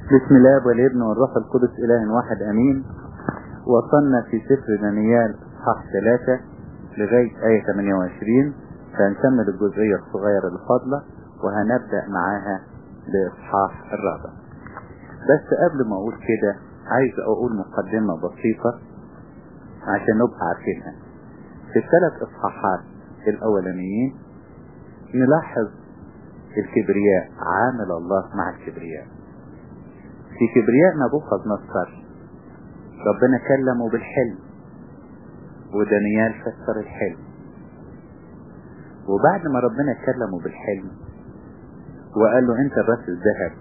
بسم الله والابن والروح القدس إله واحد أمين وصلنا في سفر دانيال صح ثلاثة لغاية آية 28 فهنكمل الجزئية الصغيرة الفاضلة وهنبدأ معاها بإصحاح الرابع بس قبل ما أقول كده عايز أقول مقدمة بسيطة عشان نبقى عارفينها في الثلاث إصحاحات الأولانيين نلاحظ الكبرياء عامل الله مع الكبرياء في كبرياء نبوخذ نصر ربنا كلمه بالحلم ودانيال فسر الحلم وبعد ما ربنا كلمه بالحلم وقال له انت بس الذهب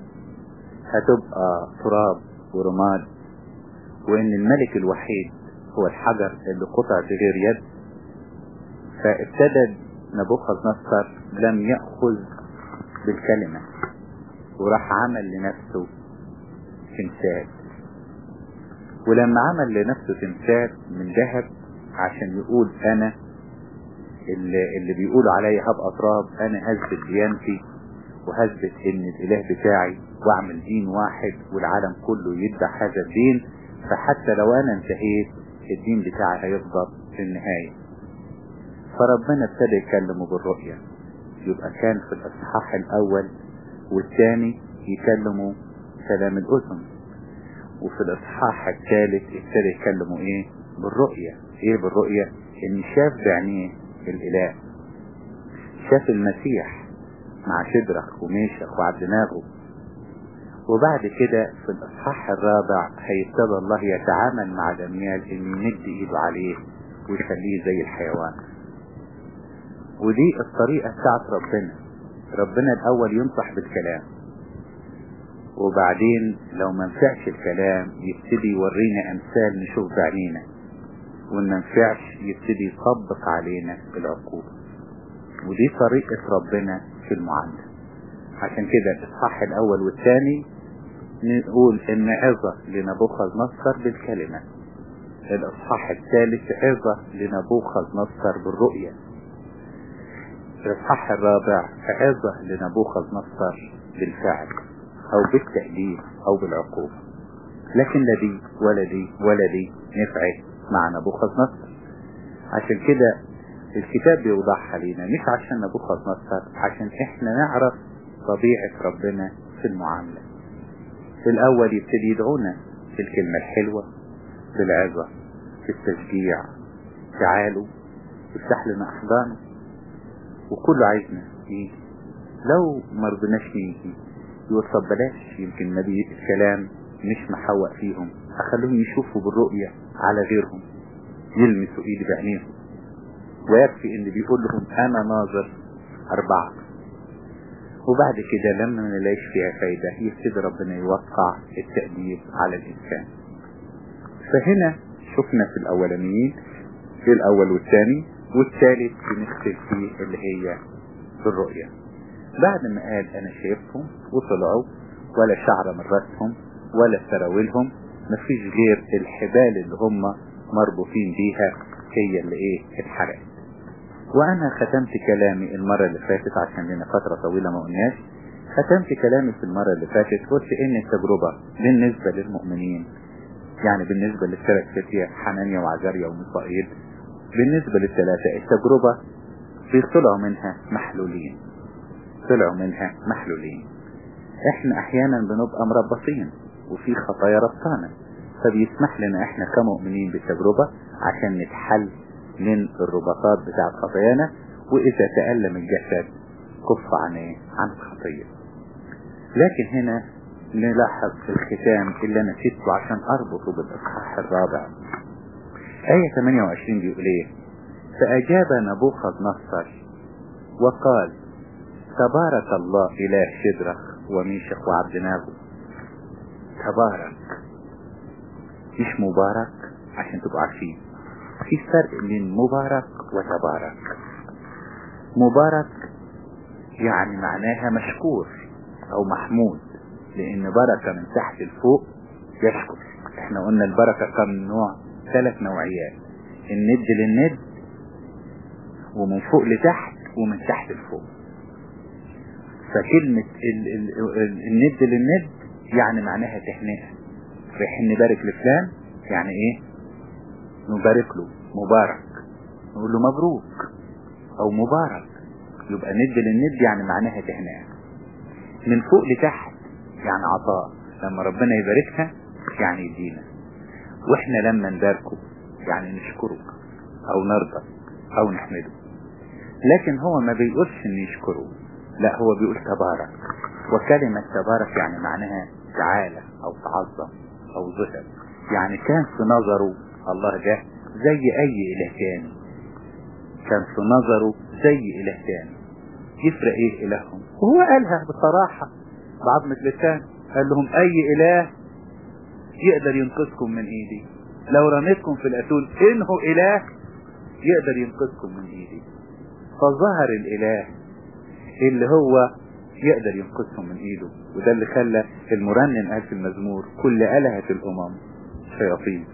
هتبقى تراب ورماد وان الملك الوحيد هو الحجر اللي قطع بغير يد فابتدى نبوخذ نصر لم يأخذ بالكلمة وراح عمل لنفسه تمثال ولما عمل لنفسه تمثال من ذهب عشان يقول انا اللي, اللي بيقولوا عليا هبقى تراب انا هثبت ديانتي وهثبت ان الاله بتاعي واعمل دين واحد والعالم كله يتبع هذا الدين فحتى لو انا انتهيت الدين بتاعي هيفضل في النهاية فربنا ابتدى يكلمه بالرؤية يبقى كان في الاصحاح الاول والثاني يكلموا كلام الاذن وفي الاصحاح الثالث ابتدى يكلموا ايه بالرؤية ايه بالرؤية ان شاف بعينيه الاله شاف المسيح مع شدرخ وميشخ وعبد ناغو وبعد كده في الاصحاح الرابع هيبتدى الله يتعامل مع دانيال ان يمد ايده عليه ويخليه زي الحيوان ودي الطريقة بتاعت ربنا ربنا الاول ينصح بالكلام وبعدين لو ما نفعش الكلام يبتدي يورينا امثال نشوف بعينينا وان ما نفعش يبتدي يطبق علينا العقوبة ودي طريقة ربنا في المعاملة عشان كده الاصحاح الاول والثاني نقول ان عظة لنبوخذ نصر بالكلمة الاصحاح الثالث عظة لنبوخذ نصر بالرؤية الاصحاح الرابع عظة لنبوخذ نصر بالفعل او بالتأديب او بالعقوبة لكن لا دي ولا دي ولا دي نفعت مع نبوخذ نصر عشان كده الكتاب بيوضحها لينا مش عشان نبوخذ نصر عشان احنا نعرف طبيعة ربنا في المعاملة في الاول يبتدي يدعونا في الكلمة الحلوة بالعظة في التشجيع تعالوا افتح لنا احضانه وكله عايزنا يجي لو مرضناش نيجي يقول طب بلاش يمكن النبي الكلام مش محوق فيهم اخليهم يشوفوا بالرؤية على غيرهم يلمسوا ايدي بعينيهم ويكفي ان بيقول لهم انا ناظر اربعة وبعد كده لما ما نلاقيش فيها فايدة يبتدي ربنا يوقع التأديب على الانسان فهنا شفنا في الاولانيين في الاول والثاني والثالث بنختل فيه اللي هي بالرؤية بعد ما قال انا شايفهم وطلعوا ولا شعر من راسهم ولا سراويلهم مفيش غير الحبال اللي هم مربوطين بيها هي اللي ايه اتحرقت وانا ختمت كلامي المرة اللي فاتت عشان لنا فترة طويلة ما قلناش ختمت كلامي في المرة اللي فاتت قلت ان التجربة بالنسبة للمؤمنين يعني بالنسبة للثلاث فتية حنانيا وعزاريا وميصائيل بالنسبة للثلاثة التجربة بيطلعوا منها محلولين طلعوا منها محلولين احنا احيانا بنبقى مربطين وفي خطايا ربطانة فبيسمح لنا احنا كمؤمنين بالتجربة عشان نتحل من الرباطات بتاع خطايانا واذا تألم الجسد كف عن ايه عن الخطية لكن هنا نلاحظ الختام اللي انا سيبته عشان اربطه بالاصحاح الرابع آية 28 بيقول ايه فأجاب نبوخذ نصر وقال تبارك الله إله شدرخ وميشخ وعبد ناغو تبارك مش مبارك عشان تبقوا عارفين في فرق بين مبارك وتبارك مبارك يعني معناها مشكور او محمود لان بركة من تحت لفوق يشكر احنا قلنا البركة كم نوع ثلاث نوعيات الند للند ومن فوق لتحت ومن تحت لفوق فكلمة ال ال ال الند للند يعني معناها تهنئة رايحين نبارك لفلان يعني ايه نبارك له مبارك نقول له مبروك او مبارك يبقى ند للند يعني معناها تهنئة من فوق لتحت يعني عطاء لما ربنا يباركها يعني يدينا واحنا لما نباركه يعني نشكره او نرضى او نحمده لكن هو ما بيقولش ان يشكره لا هو بيقول تبارك وكلمة تبارك يعني معناها تعالى او تعظم او ظهر يعني كان في نظره الله ده زي اي اله تاني كان في نظره زي اله تاني يفرق ايه الههم وهو قالها بصراحة بعظمة لسان قال لهم اي اله يقدر ينقذكم من ايدي لو رميتكم في الاتون انه اله يقدر ينقذكم من ايدي فظهر الاله اللي هو يقدر ينقذهم من ايده وده اللي خلى المرنم قال في المزمور كل آلهة الامم شياطين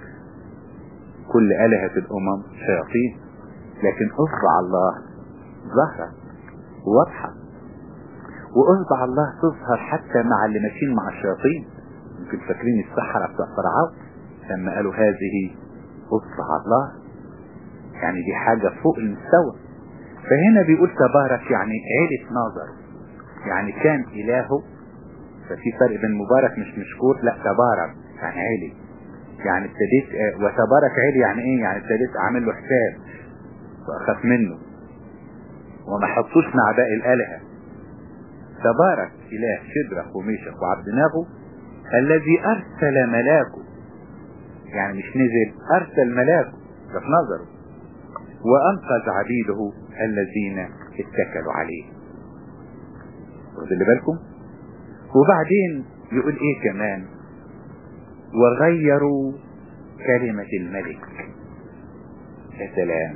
كل آلهة الامم شياطين لكن اصبع الله ظهرت واضحة واصبع الله تظهر حتى مع اللي ماشيين مع الشياطين يمكن فاكرين السحرة بتوع فرعون لما قالوا هذه اصبع الله يعني دي حاجة فوق المستوى فهنا بيقول تبارك يعني عيلة ناظر يعني كان إلهه ففي فرق بين مبارك مش مشكور لا تبارك يعني عيلي يعني ابتديت وتبارك عيلي يعني ايه يعني ابتديت اعمل له حساب واخاف منه وما حطوش مع باقي الالهه تبارك اله شدرخ وميشخ وعبد ناغو الذي ارسل ملاكه يعني مش نزل ارسل ملاكه ده في نظره وانقذ عبيده الذين اتكلوا عليه واخد اللي بالكم وبعدين يقول ايه كمان وغيروا كلمة الملك يا سلام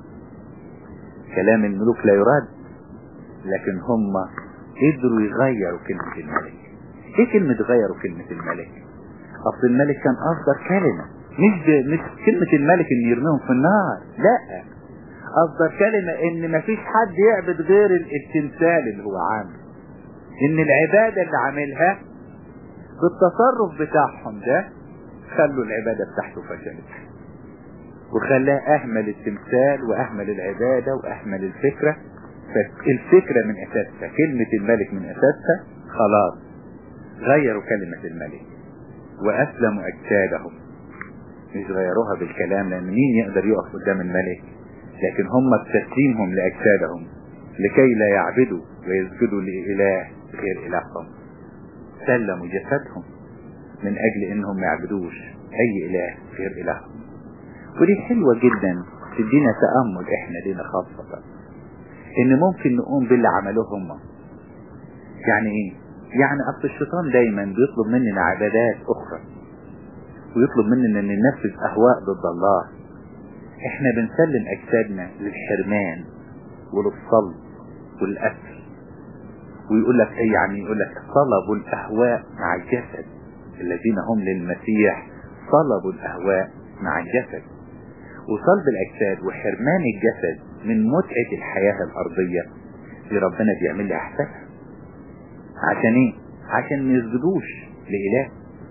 كلام الملوك لا يراد لكن هم قدروا يغيروا كلمة الملك ايه كلمة غيروا كلمة الملك اصل الملك كان افضل كلمة مش مش كلمة الملك ان يرميهم في النار لا افضل كلمة ان مفيش حد يعبد غير التمثال اللي هو عامل ان العبادة اللي عاملها بالتصرف بتاعهم ده خلوا العبادة بتاعته فشلت وخلاه اهمل التمثال واهمل العبادة واهمل الفكرة فالفكرة من اساسها كلمة الملك من اساسها خلاص غيروا كلمة الملك واسلموا اجسادهم مش غيروها بالكلام لان مين يقدر يقف قدام الملك لكن هم بتسليمهم لاجسادهم لكي لا يعبدوا ويسجدوا لإله غير إلههم سلموا جسدهم من أجل إنهم ما يعبدوش أي إله غير إلههم ودي حلوة جدا تدينا تأمل إحنا لينا خاصة إن ممكن نقوم باللي عملوه هم يعني إيه؟ يعني أصل الشيطان دايما بيطلب مننا عبادات أخرى ويطلب مننا إن ننفذ أهواء ضد الله إحنا بنسلم أجسادنا للحرمان وللصلب والأسر ويقول لك ايه يعني يقول لك طلبوا الاهواء مع الجسد الذين هم للمسيح طلبوا الاهواء مع الجسد وصلب الاجساد وحرمان الجسد من متعة الحياة الارضية دي ربنا بيعمل لي احسنها عشان ايه عشان ما يسجدوش لاله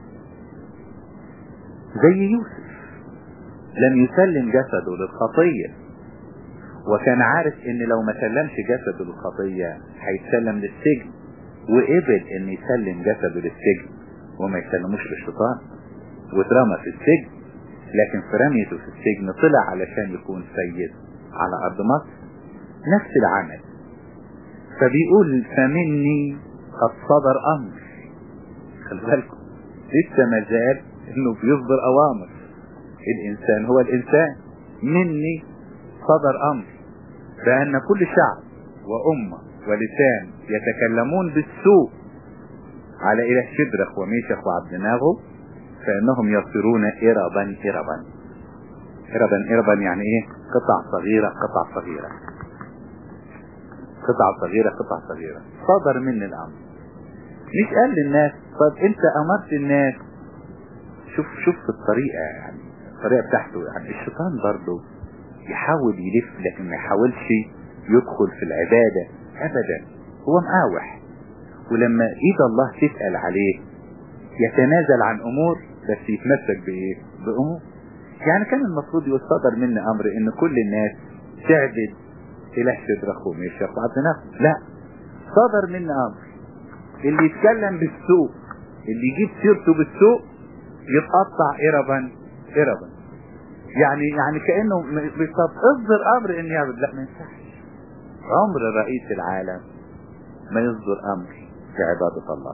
زي يوسف لم يسلم جسده للخطية وكان عارف ان لو ما سلمش جسده للخطية هيتسلم للسجن وقبل ان يسلم جسده للسجن وما يسلموش للشيطان واترمى في السجن لكن في رميته في السجن طلع علشان يكون سيد على ارض مصر نفس العمل فبيقول فمني قد صدر امر خلي بالكم لسه ما زال انه بيصدر اوامر الانسان هو الانسان مني صدر امر بان كل شعب وامة ولسان يتكلمون بالسوء على اله شدرخ وميشخ وعبد ناغو فانهم يصيرون اربا اربا اربا اربا يعني ايه قطع صغيرة قطع صغيرة قطع صغيرة قطع صغيرة صدر مني الامر مش قال للناس طب انت امرت الناس شوف شوف الطريقة يعني الطريقة بتاعته يعني الشيطان برضه يحاول يلف لكن ما يحاولش يدخل في العبادة ابدا هو مقاوح ولما ايد الله تسأل عليه يتنازل عن امور بس يتمسك بايه بامور يعني كان المفروض يصدر مني امر ان كل الناس تعبد اله شدرخ وميشخ وعبد لا صدر مني امر اللي يتكلم بالسوء اللي يجيب سيرته بالسوء يتقطع اربا اربا يعني يعني كانه بالظبط اصدر امر ان يعبد لا ما ينفعش عمر رئيس العالم ما يصدر امر في عبادة الله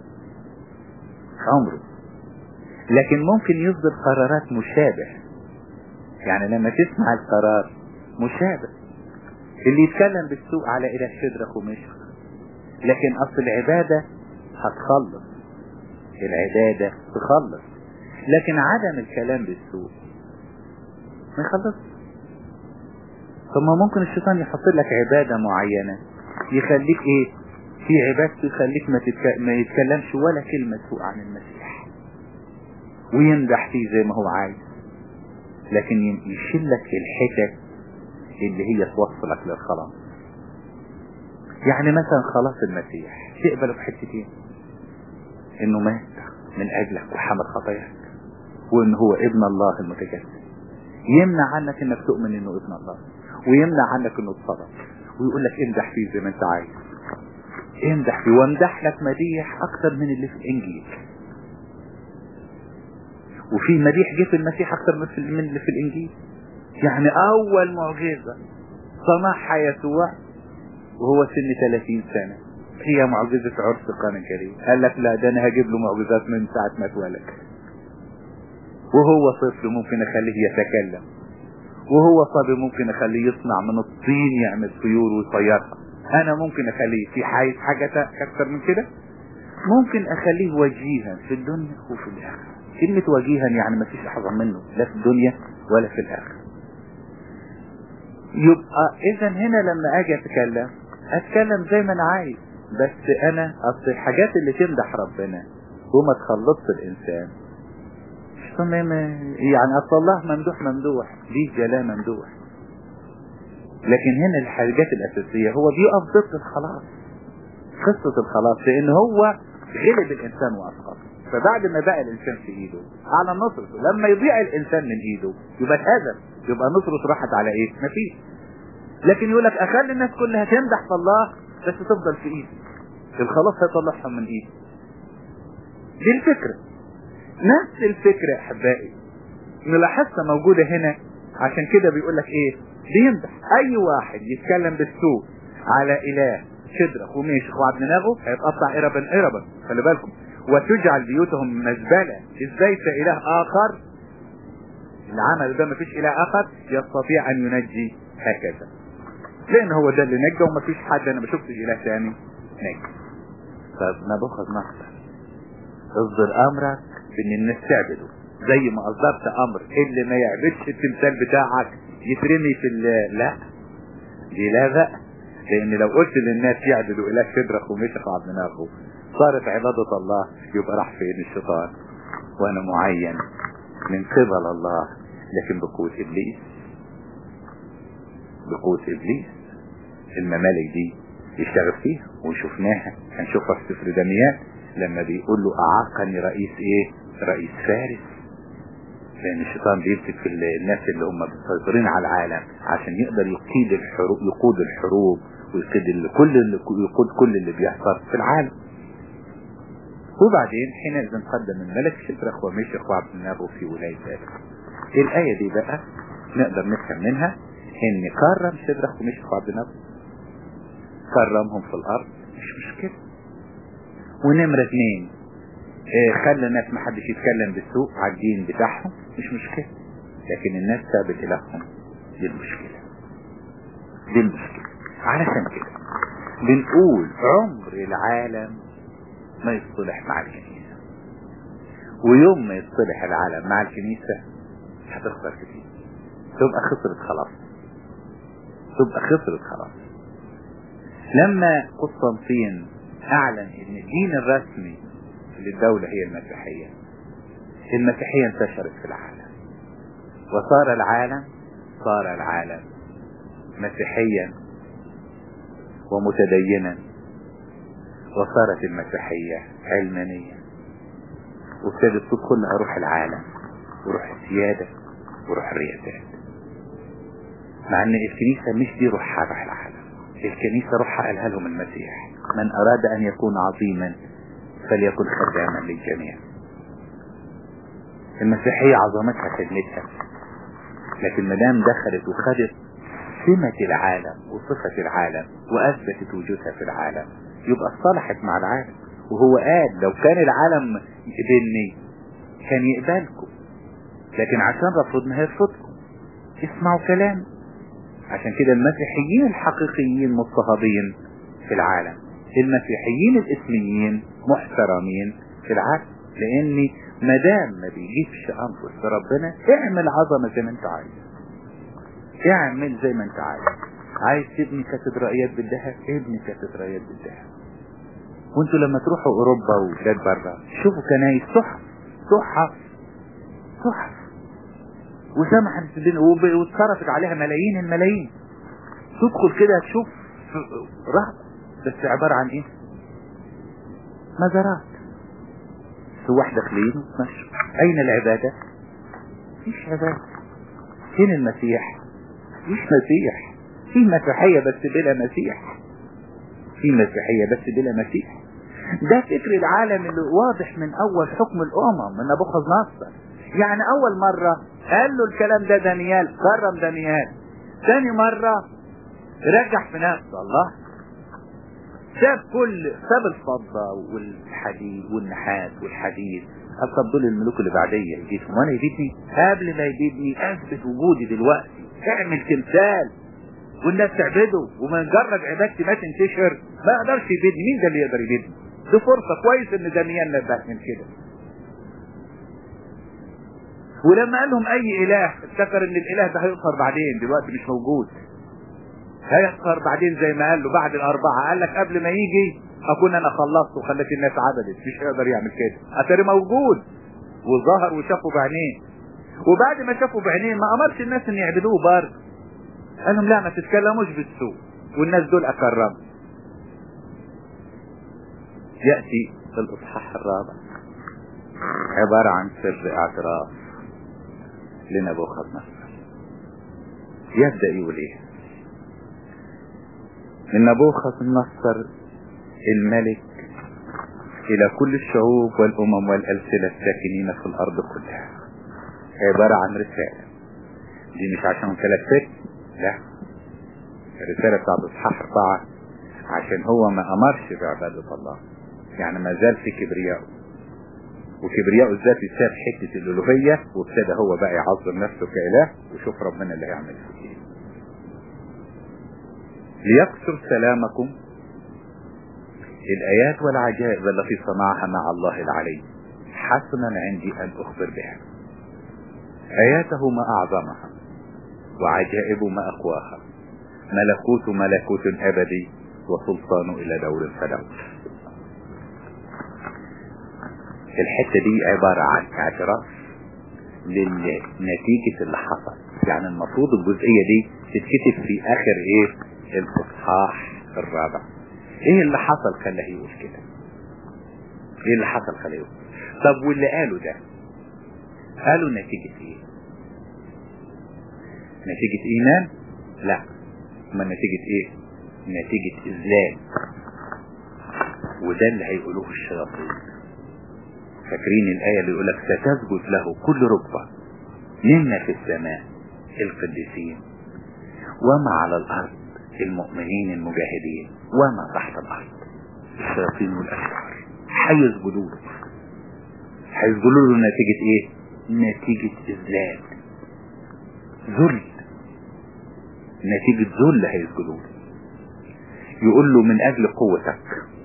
عمره لكن ممكن يصدر قرارات مشابه يعني لما تسمع القرار مشابه اللي يتكلم بالسوء على اله شدرخ ومشخ لكن اصل العبادة هتخلص العبادة تخلص لكن عدم الكلام بالسوء ما يخلص ثم ممكن الشيطان يحط لك عبادة معينة يخليك ايه في عبادته يخليك ما, تتك... ما يتكلمش ولا كلمة سوء عن المسيح ويمدح فيه زي ما هو عايز لكن يشلك الحتت اللي هي توصلك للخلاص يعني مثلا خلاص المسيح تقبله بحتتين انه مات من اجلك وحمل خطاياك وان هو ابن الله المتجسد يمنع عنك انك تؤمن انه ابن الله ويمنع عنك انه اتصرف ويقول لك امدح فيه زي ما انت عايز امدح فيه وامدح لك مديح اكتر من اللي في الانجيل وفي مديح جه في المسيح اكتر من من اللي في الانجيل يعني اول معجزة صنعها يسوع وهو سن 30 سنة هي معجزة عرس قانا الكريم قال لك لا ده انا هجيب له معجزات من ساعة ما اتولد وهو طفل ممكن اخليه يتكلم وهو صبي ممكن اخليه يصنع من الطين يعمل طيور ويطيرها انا ممكن اخليه في حاجة حاجة اكتر من كده ممكن اخليه وجيها في الدنيا وفي الاخرة كلمة وجيها يعني ما فيش اعظم منه لا في الدنيا ولا في الاخرة يبقى اذا هنا لما اجي اتكلم اتكلم زي ما انا عايز بس انا اصل الحاجات اللي تمدح ربنا وما تخلصش الانسان يعني اصل الله ممدوح ممدوح ليه جلاه ممدوح لكن هنا الحاجات الاساسية هو بيقف ضد الخلاص قصة الخلاص لان هو غلب الانسان واسقط فبعد ما بقى الانسان في ايده على نصرته لما يضيع الانسان من ايده يبقى اتهزم يبقى نصرته راحت على ايه مفيش لكن يقول لك اخلي الناس كلها تمدح في الله بس تفضل في ايدي الخلاص هيطلعهم من ايدي دي الفكرة نفس الفكرة يا احبائي نلاحظها موجودة هنا عشان كده بيقول لك ايه بيمدح اي واحد يتكلم بالسوء على اله شدرخ وميشخ وعبد ناغو هيتقطع اربا اربا خلي بالكم وتجعل بيوتهم مزبلة ازاي اله اخر العمل ده مفيش اله اخر يستطيع ان ينجي هكذا لان هو ده اللي نجى ومفيش حد انا ما شفتش اله تاني نجي فنبوخذ نصر اصدر امرك بان الناس تعبده زي ما اصدرت امر اللي ما يعبدش التمثال بتاعك يترمي في لا دي لا بقى لان لو قلت للناس يعبدوا اله شدرخ ومشخ وعبد ناغو صارت عبادة الله يبقى راح فين الشيطان وانا معين من قبل الله لكن بقوة ابليس بقوة ابليس الممالك دي يشتغل فيها وشفناها هنشوفها في سفر دميات لما بيقول له اعاقني رئيس ايه رئيس فارس لان الشيطان بيمسك في الناس اللي هم مسيطرين على العالم عشان يقدر يقيد الحروب يقود الحروب ويقود كل اللي يقود كل اللي بيحصل في العالم وبعدين حينئذ قدم الملك شدرخ وميشخ وعبد النابو في ولاية ذلك الآية دي بقى نقدر نفهم منها ان كرم شدرخ وميشخ وعبد النابو كرمهم في الارض مش مشكلة ونمرة اثنين اه خلى الناس ما حدش يتكلم بالسوء على الدين بتاعهم مش مشكلة لكن الناس سابت الههم دي المشكلة دي المشكلة علشان كده بنقول عمر العالم ما يصطلح مع الكنيسة ويوم ما يصطلح العالم مع الكنيسة هتخسر كتير تبقى خسرت خلاص تبقى خسرت خلاص لما قسطنطين اعلن ان الدين الرسمي للدولة هي المسيحية المسيحية انتشرت في العالم وصار العالم صار العالم مسيحيا ومتدينا وصارت المسيحية علمانية وابتدت تدخلها روح العالم وروح السيادة وروح الرياسات مع ان الكنيسة مش دي روحها روح العالم الكنيسة روحها قالها لهم المسيح من اراد ان يكون عظيما فليكن خداما للجميع المسيحية عظمتها خدمتها لكن مدام دخلت وخدت سمة العالم وصفة العالم واثبتت وجودها في العالم يبقى اصطلحت مع العالم وهو قال لو كان العالم يقبلني كان يقبلكم لكن عشان رفضنا هيرفضكم اسمعوا كلام عشان كده المسيحيين الحقيقيين مضطهدين في العالم المسيحيين الاسميين محترمين في العالم لان ما دام ما بيجيبش انفس ربنا اعمل عظمه زي ما انت عايز اعمل زي ما انت عايز عايز تبني كاتدرائيات بالذهب ابني كاتدرائيات بالذهب وانتوا لما تروحوا اوروبا وبلاد بره شوفوا كنايس تحف تحف تحف وسمحت الدنيا واتصرفت عليها ملايين الملايين تدخل كده تشوف رهب بس عبارة عن ايه مزارات سواح داخلين وتمشوا اين العبادة مفيش عبادة فين المسيح مش مسيح في مسيحية بس بلا مسيح في مسيحية بس بلا مسيح ده فكر العالم اللي واضح من اول حكم الامم من نبوخذ نصر يعني اول مرة قال له الكلام ده دانيال كرم دانيال ثاني مرة رجع في نفسه الله ساب كل ساب الفضة والحديد والنحاس والحديد طب دول الملوك اللي بعدية يجيتهم وانا يفيدني قبل ما يفيدني اثبت وجودي دلوقتي اعمل تمثال والناس تعبده ومجرد عبادتي ما تنتشر ما يقدرش يبيدني مين ده اللي يقدر يبيدني دي فرصة كويس ان دانيال نبه من كده ولما قال لهم اي اله افتكر ان الاله ده هيظهر بعدين دلوقتي مش موجود هيظهر بعدين زي ما قال له بعد الاربعة قال لك قبل ما يجي اكون انا خلصت وخليت الناس عبدت مش هيقدر يعمل كده اتاري موجود وظهر وشافه بعينيه وبعد ما شافوا بعينيه ما امرش الناس ان يعبدوه برضه قال لهم لا ما تتكلموش بالسوء والناس دول اكرموا يأتي في الاصحاح الرابع عبارة عن سر اعتراف لنبوخذ نصر يبدأ يقول ايه من نبوخذ النصر الملك الى كل الشعوب والامم والالسنة الساكنين في الارض كلها عبارة عن رسالة دي مش عشان كلفت لا الرسالة بتاعت اصحاح اربعة عشان هو ما امرش بعبادة الله يعني ما زال في كبرياء وكبرياء الذاتي ساب حتة الالوهية وابتدى هو بقى يعظم نفسه كاله وشوف ربنا اللي هيعمل فيه ايه ليكثر سلامكم الآيات والعجائب التي صنعها مع الله العلي حسنا عندي أن أخبر بها آياته ما أعظمها وعجائب ما أقواها ملكوت ملكوت أبدي وسلطان إلى دور فدور الحتة دي عبارة عن اعتراف للنتيجة اللي حصل يعني المفروض الجزئية دي تتكتب في آخر إيه الإصحاح الرابع ايه اللي حصل خلاه يقول كده ايه اللي حصل خلاه يقول طب واللي قالوا ده قالوا نتيجة ايه نتيجة ايمان لا ما نتيجة ايه نتيجة اذلال وده اللي هيقولوه الشياطين فاكرين الآية اللي يقولك ستسجد له كل ركبة منا في السماء القديسين وما على الأرض المؤمنين المجاهدين وما تحت الأرض الشياطين والأشرار هيسجدوا له هيسجدوا له نتيجة ايه نتيجة إذلال ذل نتيجة ذل هيسجدوا له يقول له من أجل قوتك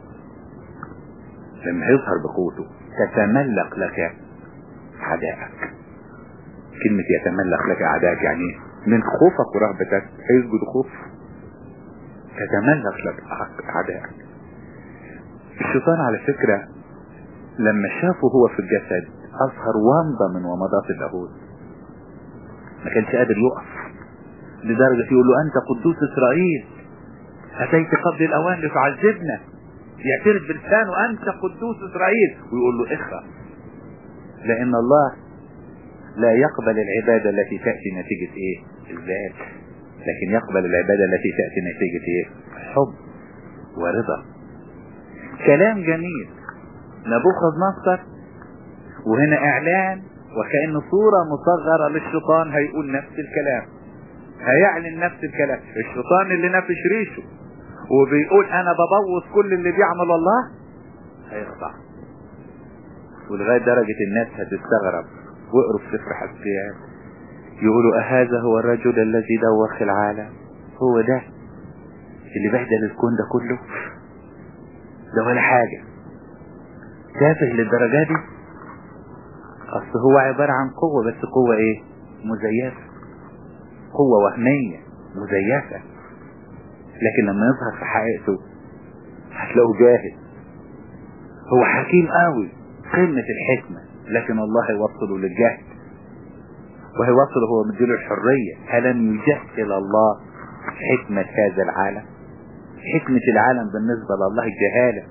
لما هيظهر بقوته تتملق لك أعدائك كلمة يتملق لك أعدائك يعني من خوفك ورهبتك هيسجد خوف تتملك لك أعدائك الشيطان على فكرة لما شافه هو في الجسد أظهر ومضة من ومضات اللاهوت ما كانش قادر يقف لدرجة يقول له أنت قدوس إسرائيل أتيت قبل الأوان لتعذبنا يعترف بلسانه أنت قدوس إسرائيل ويقول له اخرى لان الله لا يقبل العبادة التي تأتي نتيجة ايه الذات لكن يقبل العبادة التي تأتي نتيجة ايه حب ورضا كلام جميل نبوخذ نصر وهنا اعلان وكأن صورة مصغرة للشيطان هيقول نفس الكلام هيعلن نفس الكلام الشيطان اللي نفش ريشه وبيقول انا ببوظ كل اللي بيعمل الله هيخضع ولغاية درجة الناس هتستغرب واقروا في سفر حسيان يقولوا أهذا هو الرجل الذي دوخ العالم هو ده اللي بهدل الكون ده كله ده ولا حاجة تافه للدرجة دي اصل هو عبارة عن قوة بس قوة ايه مزيفة قوة وهمية مزيفة لكن لما يظهر في حقيقته هتلاقوه جاهز هو حكيم قوي قمة الحكمة لكن الله هيوصله للجهل وهيوصله هو مديله الحرية ألم يجهل الله حكمة هذا العالم حكمة العالم بالنسبة لله الجهالة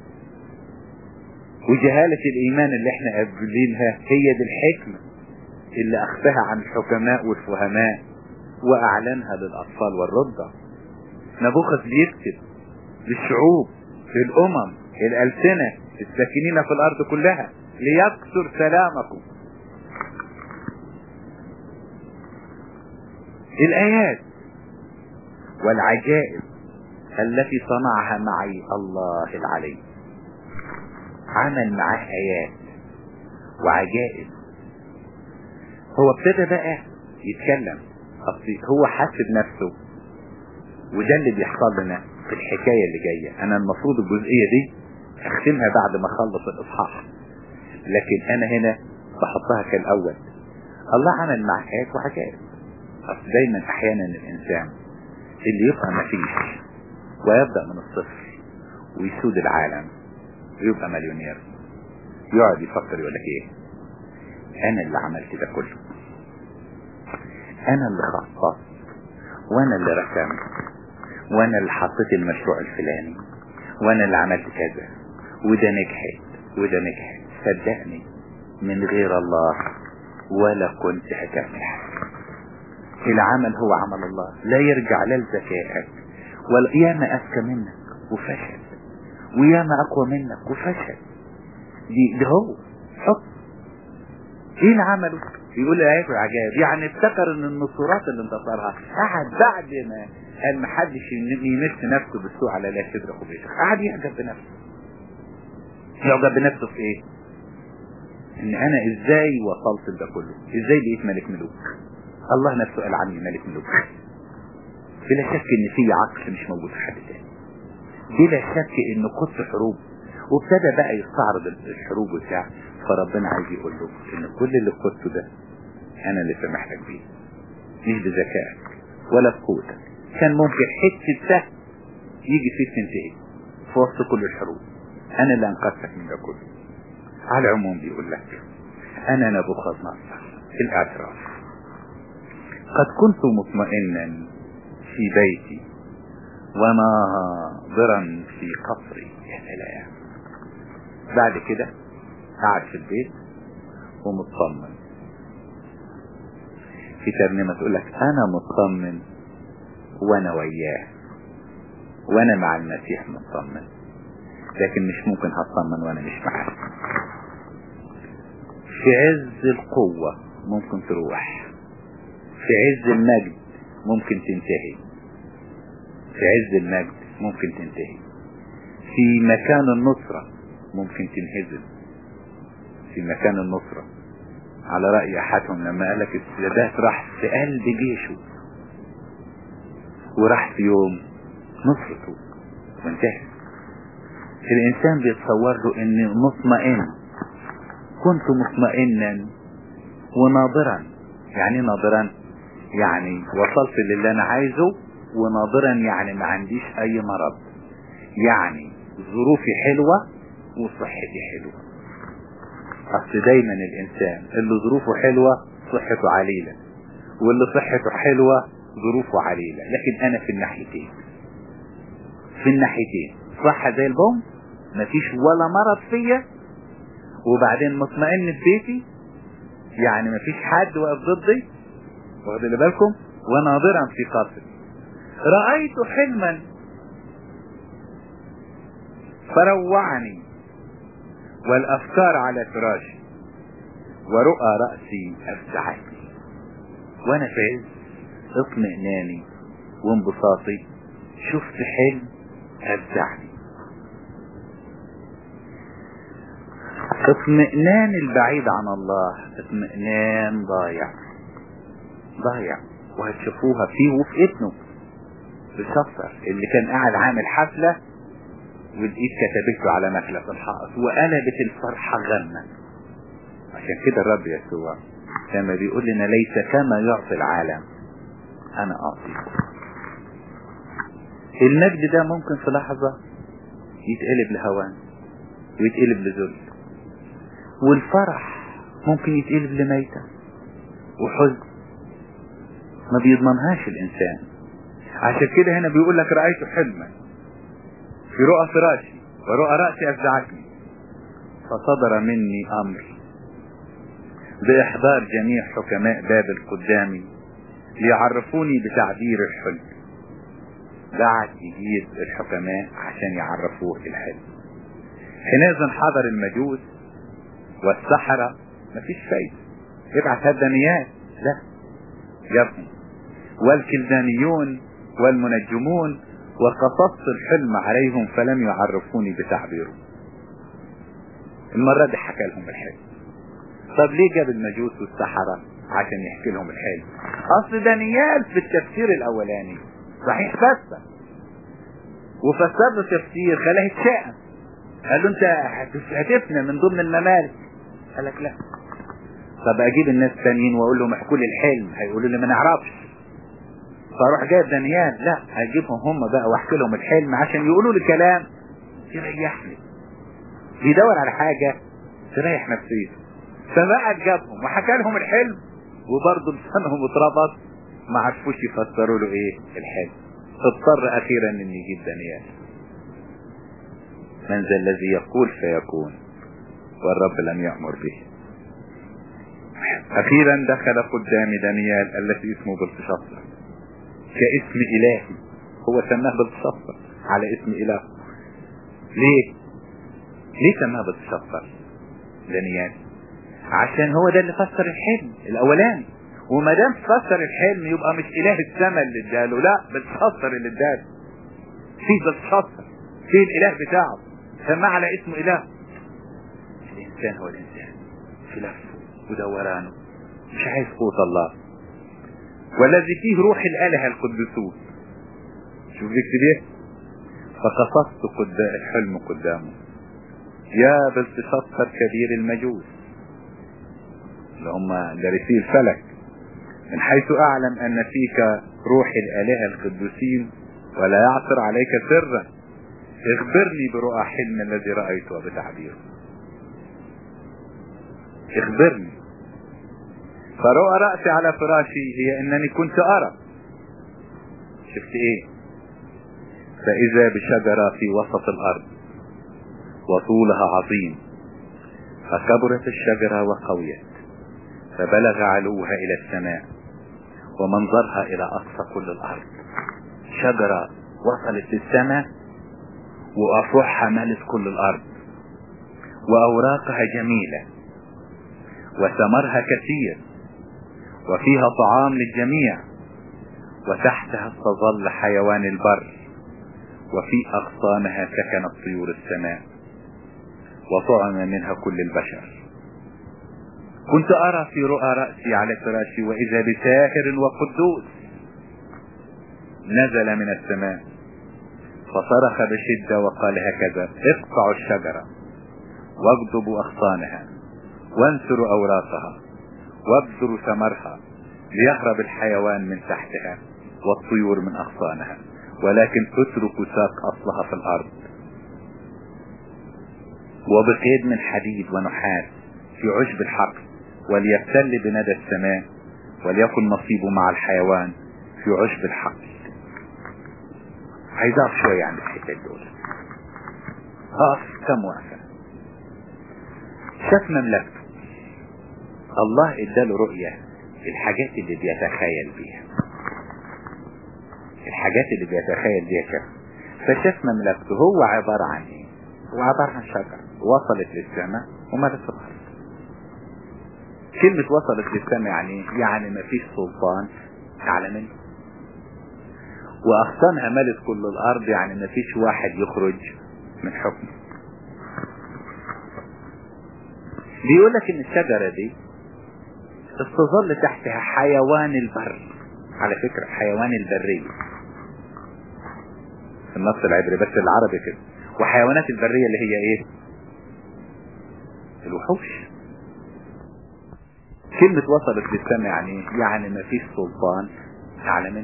وجهالة الإيمان اللي احنا قابلينها هي دي الحكمة اللي أخفاها عن الحكماء والفهماء وأعلنها للأطفال والرضع نبوخذ بيكتب للشعوب للأمم الألسنة الساكنين في الأرض كلها ليكسر سلامكم الآيات والعجائب التي صنعها معي الله العلي عمل معاه آيات وعجائب هو ابتدى بقى يتكلم أصلي هو حاسب نفسه وده اللي بيحصل لنا في الحكاية اللي جاية أنا المفروض الجزئية دي أختمها بعد ما أخلص الإصحاح لكن أنا هنا بحطها كالأول الله عمل مع آيات وعجائب أصل دايما أحيانا الإنسان اللي يبقى مفيش ويبدأ من الصفر ويسود العالم ويبقى مليونير يقعد يفكر يقول لك ايه انا اللي عملت ده كله انا اللي خططت وانا اللي رسمت وانا اللي حطيت المشروع الفلاني وانا اللي عملت كذا وده نجحت وده نجحت صدقني من غير الله ولا كنت هتنجح العمل هو عمل الله لا يرجع لا لذكائك ولا ياما اذكى منك وفشل وياما اقوى منك وفشل دي ده هو حب ايه اللي عمله يقول الايات العجائب يعني افتكر ان النصورات اللي انتصرها قعد بعد ما قال ما حدش يمس نفسه بالسوء على لا تدرك بيته قعد يعجب بنفسه يعجب بنفسه في ايه ان انا ازاي وصلت لده كله ازاي بقيت ملك ملوك الله نفسه قال عني ملك ملوك بلا شك ان في عقل مش موجود في حد تاني بلا شك ان قدس حروب وابتدى بقى يستعرض الحروب وبتاع فربنا عايز يقول له ان كل اللي قدته ده انا اللي سامح لك بيه مش بذكائك ولا بقوتك كان ممكن حته سهل يجي فيك تنتهي في وسط كل الحروب انا اللي انقذتك من ده كله على العموم بيقول لك انا نبوخذ نصر الاعتراف قد كنت مطمئنا في بيتي وناظرا في قصري يا سلام بعد كده قاعد في البيت ومطمن في ترنيمة تقول لك انا مطمن وانا وياه وانا مع المسيح مطمن لكن مش ممكن هطمن وانا مش معاه في عز القوة ممكن تروح في عز المجد ممكن تنتهي في عز المجد ممكن تنتهي في مكان النصرة ممكن تنهزم في مكان النصرة على رأي أحدهم لما قال لك السادات راح في قلب جيشه وراح في يوم نصرته وانتهى الإنسان بيتصور له إنه مطمئن كنت مطمئنا وناظرا يعني ناظرا يعني وصلت للي أنا عايزه وناظرا يعني ما عنديش أي مرض يعني ظروفي حلوة وصحتي حلوة أصل دايما الإنسان اللي ظروفه حلوة صحته عليلة واللي صحته حلوة ظروفه عليلة لكن أنا في الناحيتين في الناحيتين صحة زي البوم مفيش ولا مرض فيا وبعدين مطمئن في بيتي يعني مفيش حد واقف ضدي واخد بالكم وناظرا في قصري رأيت حلما فروعني والأفكار على فراشي ورؤى رأسي أفزعتني وأنا في عز اطمئناني وانبساطي شفت حلم أفزعني اطمئنان البعيد عن الله اطمئنان ضايع ضايع وهتشوفوها فيه وفي ابنه بشفر اللي كان قاعد عامل حفلة والايد كتبت له على مخلة الحائط وقلبت الفرحة غنى عشان كده الرب يسوع لما بيقول لنا ليس كما يعطي العالم انا اعطيكم المجد ده ممكن في لحظة يتقلب لهوان ويتقلب لذل والفرح ممكن يتقلب لميتة وحزن ما بيضمنهاش الانسان عشان كده هنا بيقول لك رأيت حلما في رؤى فراشي ورؤى رأسي أفزعتني فصدر مني أمر بإحضار جميع حكماء بابل قدامي ليعرفوني بتعبير الحلم بعت يجيب الحكماء عشان يعرفوه الحلم حينئذ حضر المجوس والسحرة مفيش فايدة ابعت هدانيات لا جابهم والكلدانيون والمنجمون وقصصت الحلم عليهم فلم يعرفوني بتعبيره المرة دي حكى لهم الحلم طب ليه جاب المجوس والسحرة عشان يحكي لهم الحلم اصل دانيال في التفسير الاولاني صحيح فسر وفسر له تفسير خلاه يتشائم قال له انت هتفنى من ضمن الممالك قال لك لا طب اجيب الناس التانيين واقول لهم احكوا لي الحلم هيقولوا لي ما نعرفش فاروح جايب دانيال لا هجيبهم هم بقى واحكي لهم الحلم عشان يقولوا لي كلام يريحني بيدور على حاجة تريح نفسيته فبقى جابهم وحكى لهم الحلم وبرضه لسانهم اتربط ما عرفوش يفسروا له ايه الحلم اضطر اخيرا ان يجيب دانيال من ذا الذي يقول فيكون والرب لم يأمر به اخيرا دخل قدام دانيال الذي اسمه بلتشطر كاسم الهي هو سماه بلتشطر على اسم اله ليه ليه سماه بلتشطر دانيال عشان هو ده اللي فسر الحلم الاولاني وما دام فسر الحلم يبقى مش اله السماء اللي اداله لا بتفسر اللي اداله في بتفسر في الاله بتاعه سماه على اسم اله الانسان هو الانسان في لفه ودورانه مش عايز قوة الله والذي فيه روح الآلهة القدسون شوف بيكتب ايه فقصصت قد الحلم قدامه يا بلتشطر كبير المجوس اللي هم دارسي الفلك من حيث اعلم ان فيك روح الالهة القدوسين ولا يعثر عليك سرا اخبرني برؤى حلم الذي رأيته بتعبيره اخبرني فرؤى رأسي على فراشي هي انني كنت ارى شفت ايه فاذا بشجرة في وسط الارض وطولها عظيم فكبرت الشجرة وقويت فبلغ علوها الى السماء ومنظرها الى اقصى كل الارض شجرة وصلت للسماء وافرعها ملت كل الارض واوراقها جميلة وثمرها كثير وفيها طعام للجميع وتحتها تظل حيوان البر وفي اغصانها سكنت طيور السماء وطعم منها كل البشر كنت ارى في رؤى رأسي على فراشي واذا بساهر وقدوس نزل من السماء فصرخ بشدة وقال هكذا اقطعوا الشجرة واغضبوا اغصانها وانثروا اوراقها وابذروا ثمرها ليهرب الحيوان من تحتها والطيور من اغصانها ولكن اتركوا ساق اصلها في الارض وبقيد من حديد ونحاس في عشب الحقل وليبتل بندى السماء وليكن نصيبه مع الحيوان في عشب الحقل عايز اقف شوية عند الحتة دول اقف كم وقفة شاف مملكته الله اداله رؤية الحاجات اللي بيتخيل بيها الحاجات اللي بيتخيل بيها شاف فشاف مملكته هو عبارة عن ايه هو عبارة عن شجر وصلت للسماء ومالت الارض كلمة وصلت للسماء يعني يعني ما فيش سلطان اعلى منه واغصانها مالت كل الارض يعني ما فيش واحد يخرج من حكمه بيقول لك ان الشجرة دي استظل تحتها حيوان البر على فكرة حيوان البرية في النص العبري بس العربي كده وحيوانات البرية اللي هي ايه الوحوش كلمة وصلت للسماء يعني يعني ما فيش سلطان اعلى منه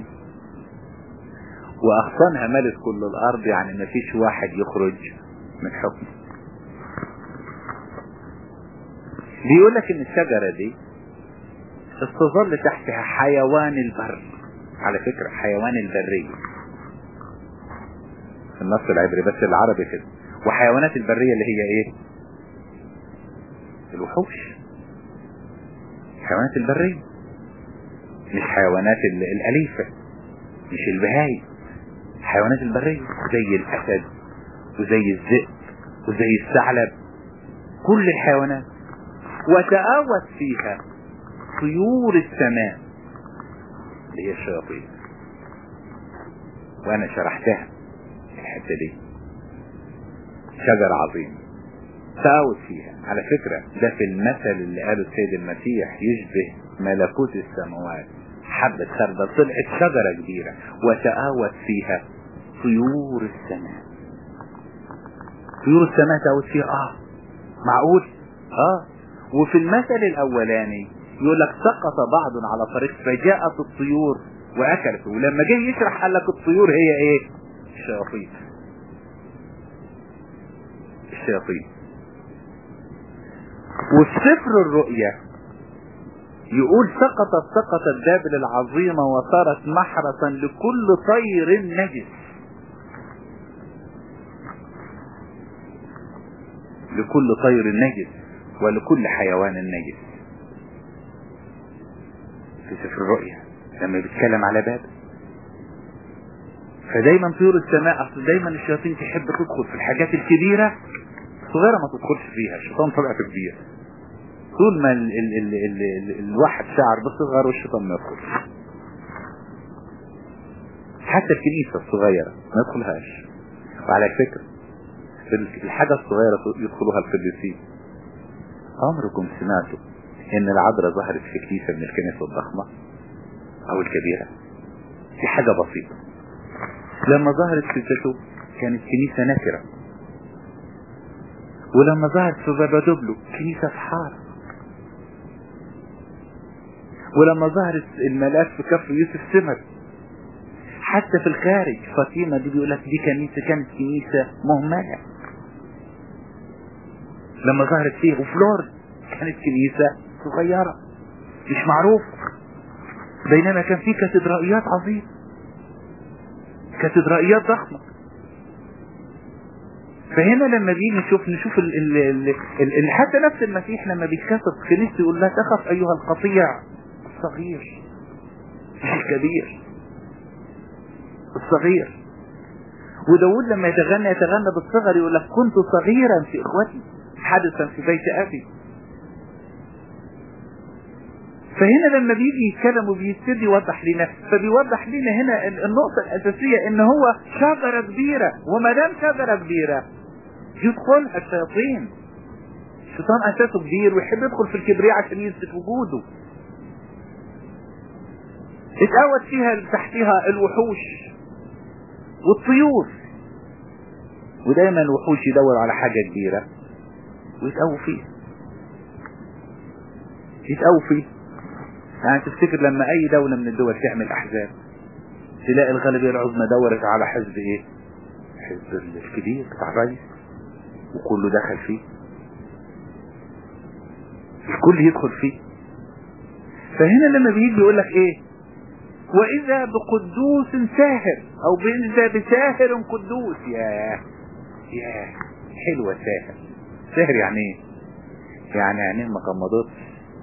واغصانها ملت كل الارض يعني ما فيش واحد يخرج من حكمه بيقول لك ان الشجرة دي استظل تحتها حيوان البر على فكرة حيوان البرية في النص العبري بس العربي كده وحيوانات البرية اللي هي ايه الوحوش حيوانات البرية مش حيوانات الأليفة مش البهايم حيوانات البرية زي الأسد وزي الذئب وزي الثعلب كل الحيوانات وتآوت فيها طيور السماء اللي هي الشياطين وانا شرحتها الحته دي شجر عظيم تآوت فيها على فكرة ده في المثل اللي قاله السيد المسيح يشبه ملكوت السماوات حبة خردل طلعت شجرة كبيرة وتآوت فيها طيور السماء طيور السماء تآوت فيها اه معقول اه وفي المثل الاولاني يقول لك سقط بعض على طريق فجاءت الطيور واكلته ولما جه يشرح قال لك الطيور هي ايه الشياطين الشياطين وفي سفر الرؤيا يقول سقطت سقطت بابل العظيمة وصارت محرسا لكل طير نجس لكل طير نجس ولكل حيوان نجس في سفر الرؤيا لما بيتكلم على بابل فدايما طيور السماء اصل دايما الشياطين تحب تدخل في الحاجات الكبيرة صغيرة ما تدخلش فيها الشيطان طلع في كبير طول ما ال ال ال ال ال الواحد شعر بصغر والشيطان ما يدخلش حتى الكنيسة الصغيرة ما يدخلهاش وعلى فكرة الحاجة الصغيرة يدخلوها القديسين عمركم سمعتوا ان العذراء ظهرت في كنيسة من الكنيسة الضخمة او الكبيرة دي حاجة بسيطة لما ظهرت في الزيتون كانت كنيسة نكرة ولما ظهرت في بابا دوبلو كنيسة في حارة ولما ظهرت الملاك في كف يوسف سمر حتى في الخارج فاطمة دي بيقول لك دي كنيسة كانت كنيسة مهملة لما ظهرت فيه وفلور كانت كنيسة صغيرة مش معروف بينما كان في كاتدرائيات عظيمة كاتدرائيات ضخمة فهنا لما بيجي نشوف نشوف ال ال ال ال ال حتى نفس المسيح لما بيتكسر كنيسته يقول لا تخف ايها القطيع الصغير مش الكبير الصغير وداود لما يتغنى يتغنى بالصغر يقول لك كنت صغيرا في اخوتي حدثا في بيت ابي فهنا لما بيجي يتكلم وبيبتدي يوضح لنا فبيوضح لنا هنا النقطة الأساسية إن هو شجرة كبيرة وما دام شجرة كبيرة يدخلها الشياطين الشيطان أساسه كبير ويحب يدخل في الكبرياء عشان يثبت وجوده اتقوت فيها تحتها الوحوش والطيور ودايما الوحوش يدور على حاجة كبيرة ويتقووا فيها يتقووا فيها يعني تفتكر لما اي دولة من الدول تعمل احزاب تلاقي الغالبية العظمى دورت على حزب ايه حزب الكبير بتاع الرئيس وكله دخل فيه الكل يدخل فيه فهنا لما بيجي يقول لك ايه واذا بقدوس ساهر او باذا بساهر قدوس يا يا حلوة ساهر ساهر يعني ايه يعني عينيه ما غمضتش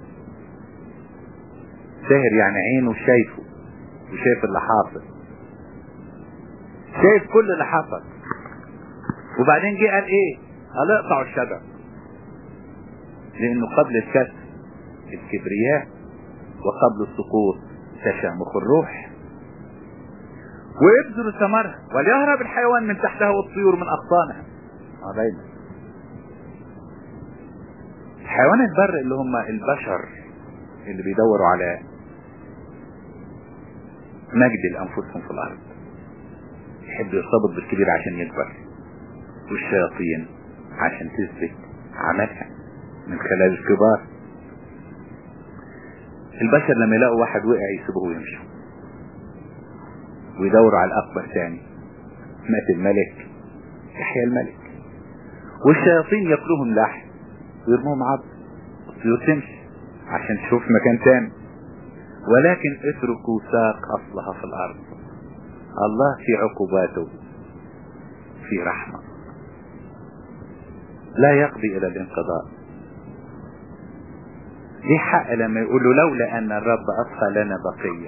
ساهر يعني عينه شايفه وشايف اللي حاصل شايف كل اللي حصل وبعدين جه قال ايه قال اقطعوا الشجر لانه قبل الكسر الكبرياء وقبل السقوط تشامخ الروح ويبذل ثمرها وليهرب الحيوان من تحتها والطيور من اغصانها دايما حيوان البر اللي هم البشر اللي بيدوروا على مجد لانفسهم في الارض يحب يرتبط بالكبير عشان يكبر والشياطين عشان تثبت عملها من خلال الكبار البشر لما يلاقوا واحد وقع يسيبوه ويمشوا ويدوروا على الاكبر تاني مات الملك يحيى الملك والشياطين ياكلوهم لحم ويرموهم عظم الطيور تمشي عشان تشوف مكان تاني ولكن اتركوا ساق اصلها في الارض الله في عقوباته في رحمة لا يقضي الى الانقضاء ليه حق لما يقول له لولا ان الرب اضحى لنا بقية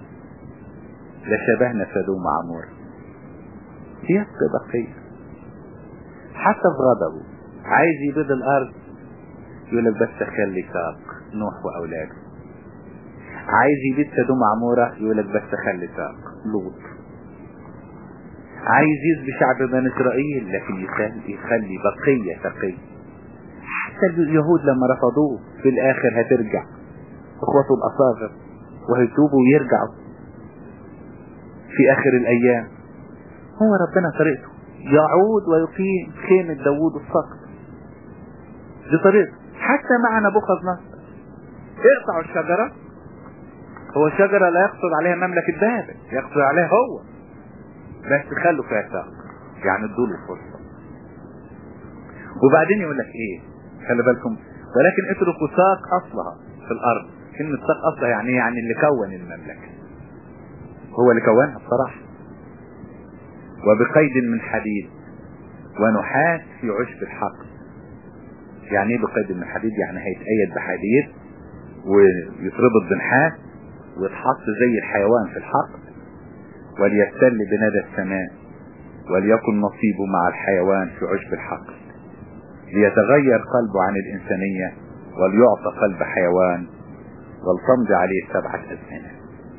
لشبهنا سدوم عمور يبقى بقية حتى في غضبه عايز يبيض الارض يقول لك بس خلي ساق نوح واولاده عايز يبيد سدوم عمورة يقول لك بس خلي ساق لوط عايز يسبي شعب بني اسرائيل لكن يخلي, يخلي بقية تقية حتى اليهود لما رفضوه في الاخر هترجع اخوته الاصاغر وهيتوبوا ويرجعوا في اخر الايام هو ربنا طريقته يعود ويقيم خيمة داوود الصقر دي طريقته حتى مع نبوخذ نصر اقطعوا الشجرة هو شجرة لا يقصد عليها مملكة بابل يقصد عليها هو بس خلوا فيها ساق يعني ادوله فرصة وبعدين يقول لك ايه خلي بالكم ولكن اتركوا ساق اصلها في الارض كلمة ساق اصلها يعني يعني اللي كون المملكة هو اللي كونها بصراحة وبقيد من حديد ونحاس في عشب الحقل يعني ايه بقيد من حديد يعني هيتأيد بحديد ويتربط بنحاس ويتحط زي الحيوان في الحقل وليستل بندى السماء وليكن نصيبه مع الحيوان في عشب الحقل ليتغير قلبه عن الإنسانية وليعطى قلب حيوان ولتمضي عليه سبعة أزمنة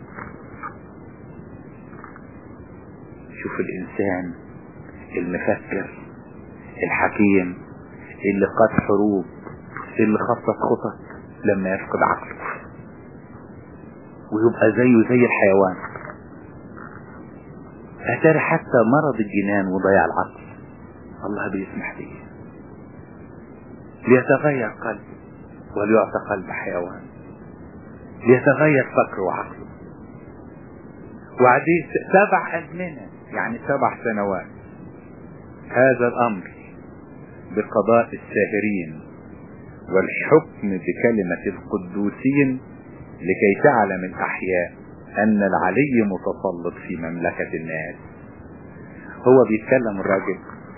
شوف الإنسان المفكر الحكيم اللي قاد حروب اللي خطط خطط لما يفقد عقله ويبقى زيه زي الحيوان أتاري حتى مرض الجنان وضياع العقل الله بيسمح به ليتغير قلبه وليعطى قلب حيوان ليتغير فكره وعقله وعديه سبع أزمنة يعني سبع سنوات هذا الأمر بقضاء الساهرين والحكم بكلمة القدوسين لكي تعلم الأحياء أن العلي متسلط في مملكة الناس هو بيتكلم الراجل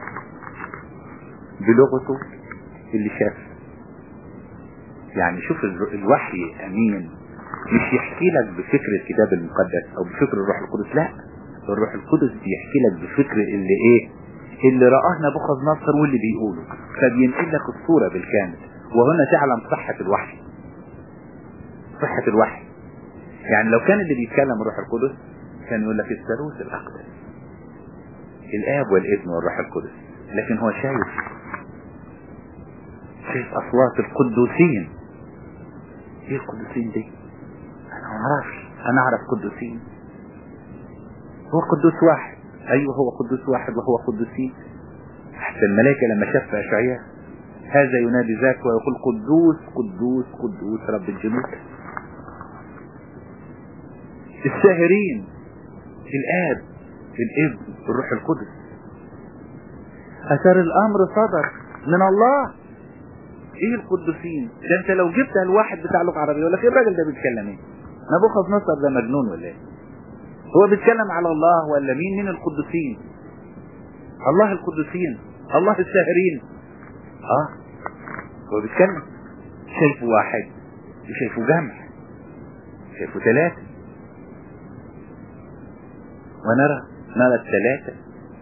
بلغته اللي شاف يعني شوف الوحي أمين مش يحكي لك بفكر الكتاب المقدس أو بفكر الروح القدس لا الروح القدس بيحكي لك بفكر اللي ايه اللي رآه نبوخذ نصر واللي بيقوله فبينقل لك الصورة بالكامل وهنا تعلم صحة الوحي صحة الوحي يعني لو كان اللي بيتكلم الروح القدس كان يقول لك الثالوث الأقدس الآب والابن والروح القدس لكن هو شايف شايف أصوات القدوسين ايه القدوسين دي انا ما اعرفش انا اعرف قدوسين هو قدوس واحد ايوه هو قدوس واحد وهو قدوسين حتى الملائكة لما شاف اشعياء هذا ينادي ذاك ويقول قدوس قدوس قدوس رب الجنود الساهرين الاب الابن الروح القدس اثر الامر صدر من الله ايه القدوسين ده انت لو جبت الواحد بتاع لغه عربيه يقول لك ايه الراجل ده بيتكلم ايه نبوخذ نصر ده مجنون ولا ايه هو بيتكلم على الله ولا مين مين القدوسين الله القدوسين الله الساهرين اه هو بيتكلم شايفه واحد وشايفه جمع شايفه ثلاثة ونرى نرى الثلاثة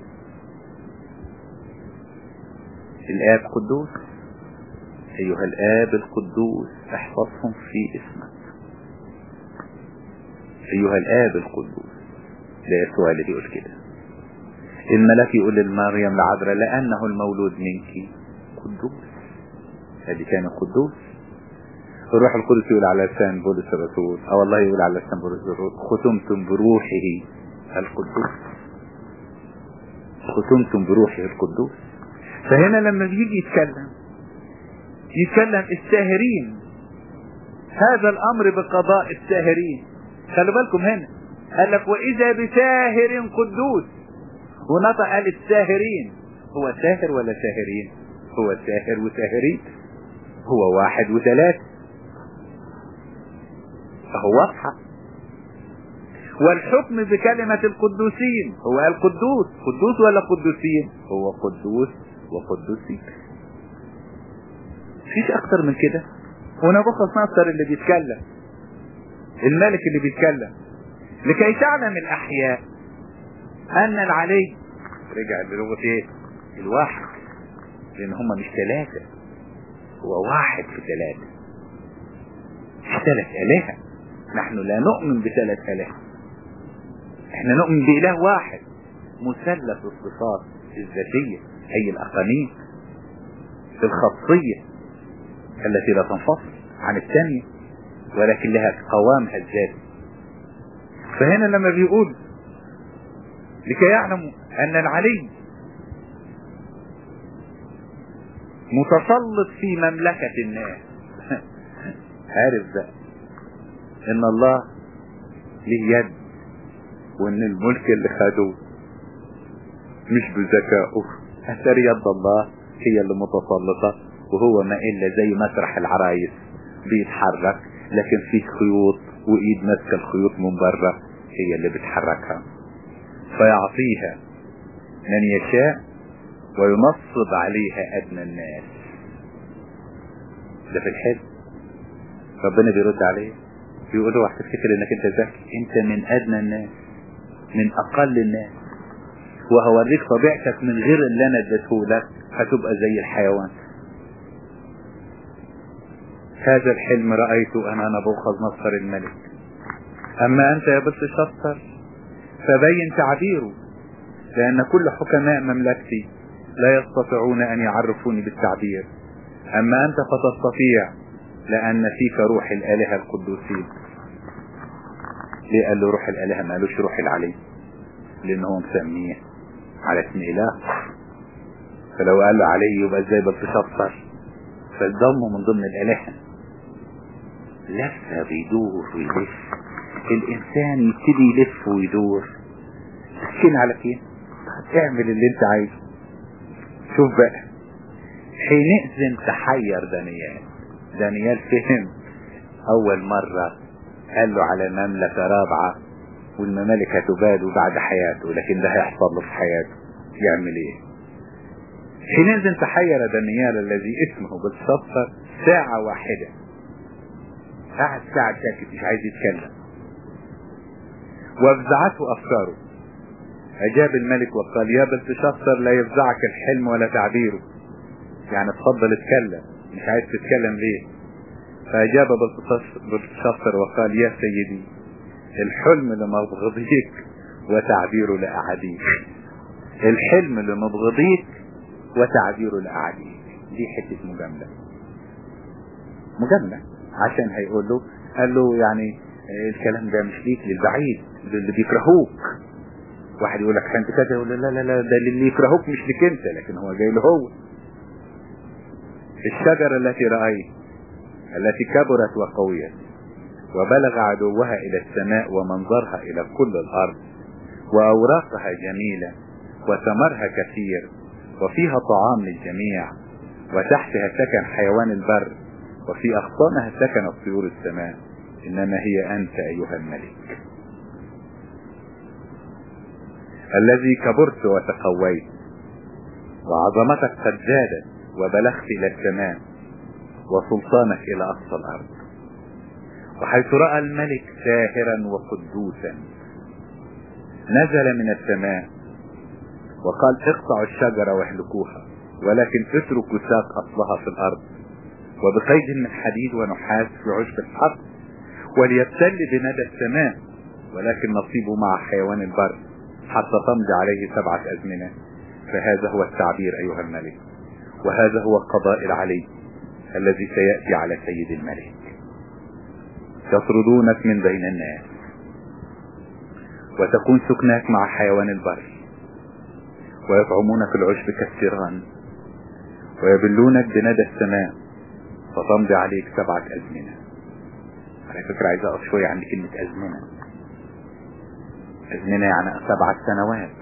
الآب قدوس أيها الآب القدوس احفظهم في اسمك أيها الآب القدوس ده يسوع اللي بيقول كده الملاك يقول لمريم العذراء لأنه المولود منك قدوس هذه كان قدوس الروح القدس يقول على لسان بولس الرسول او الله يقول على لسان بولس الرسول ختمتم بروحه القدوس ختمتم بروحه القدوس فهنا لما بيجي يتكلم يتكلم الساهرين هذا الامر بقضاء الساهرين خلوا بالكم هنا قال لك واذا بساهر قدوس ونطق قال الساهرين هو ساهر ولا ساهرين هو ساهر وساهرين هو واحد وثلاثة فهو واضحة والحكم بكلمة القدوسين هو القدوس قدوس ولا قدوسين هو قدوس وقدوسين فيش اكتر من كده ونبوخذ نصر اللي بيتكلم الملك اللي بيتكلم لكي تعلم الاحياء ان العلي رجع للغة ايه الواحد لان هم مش ثلاثة هو واحد في ثلاثة مش ثلاث الهة نحن لا نؤمن بثلاث الهة احنا نؤمن بإله واحد مثلث الصفات الذاتية أي الأقانيم الخاصية التي لا تنفصل عن الثانية ولكن لها قوامها الذاتي فهنا لما بيقول لكي يعلموا أن العلي متسلط في مملكة الناس عارف بقى ان الله ليه يد وان الملك اللي خدوه مش بذكائه اثر يد الله هي اللي متسلطة وهو ما الا زي مسرح العرايس بيتحرك لكن فيه خيوط وايد ماسكه الخيوط من بره هي اللي بتحركها فيعطيها من يشاء وينصب عليها ادنى الناس ده في الحلم ربنا بيرد عليه بيقول له تفتكر انك انت ذكي انت من ادنى الناس من اقل الناس وهوريك طبيعتك من غير اللي انا اديته لك هتبقى زي الحيوان هذا الحلم رأيته انا نبوخذ نصر الملك اما انت يا بنت شطر فبين تعبيره لان كل حكماء مملكتي لا يستطيعون ان يعرفوني بالتعبير اما انت فتستطيع لان فيك روح الالهة القدوسين ليه قال له روح الالهة ما قالوش روح العلي لان هو مسميه على اسم اله فلو قال له علي يبقى ازاي بتشطر فالضم من ضمن الالهة لفة بيدور ويلف الانسان يبتدي يلف ويدور تسكين على فين اعمل اللي انت عايزه شوف بقى حينئذ تحير دانيال دانيال فهم اول مرة قال له على مملكة رابعة والممالك هتباد بعد حياته لكن ده هيحصل له في حياته يعمل ايه حينئذ تحير دانيال الذي اسمه بالصدفة ساعة واحدة قعد ساعة ساكت مش عايز يتكلم وافزعته افكاره اجاب الملك وقال يا بلتشخصر لا يفزعك الحلم ولا تعبيره يعني اتفضل اتكلم مش عايز تتكلم ليه فاجاب بلتشخصر وقال يا سيدي الحلم لمبغضيك وتعبيره لأعاديك الحلم لمبغضيك وتعبيره لأعاديك دي حتة مجاملة مجاملة عشان هيقول له قال له يعني الكلام ده مش ليك للبعيد للي بيكرهوك واحد يقول لك انت كذا يقول لا لا لا ده اللي يكرهوك مش لك انت لكن هو جاي له هو الشجرة التي رأيت التي كبرت وقويت وبلغ عدوها إلى السماء ومنظرها إلى كل الأرض وأوراقها جميلة وثمرها كثير وفيها طعام للجميع وتحتها سكن حيوان البر وفي أغصانها سكن طيور السماء إنما هي أنت أيها الملك الذي كبرت وتقويت وعظمتك قد زادت وبلغت إلى السماء وسلطانك إلى أقصى الأرض وحيث رأى الملك ساهرا وقدوسا نزل من السماء وقال اقطعوا الشجرة واهلكوها ولكن اتركوا ساق أصلها في الأرض وبقيد من حديد ونحاس في عشب الحق وليبتل بندى السماء ولكن نصيبه مع حيوان البر حتى تمضي عليه سبعة أزمنة فهذا هو التعبير أيها الملك وهذا هو القضاء العلي الذي سيأتي على سيد الملك يطردونك من بين الناس وتكون سكناك مع حيوان البر ويطعمونك العشب كالسيران ويبلونك بندى السماء فتمضي عليك سبعة أزمنة على فكرة عايز أقف شوية عند كلمة أزمنة أزمنة يعني سبعة سنوات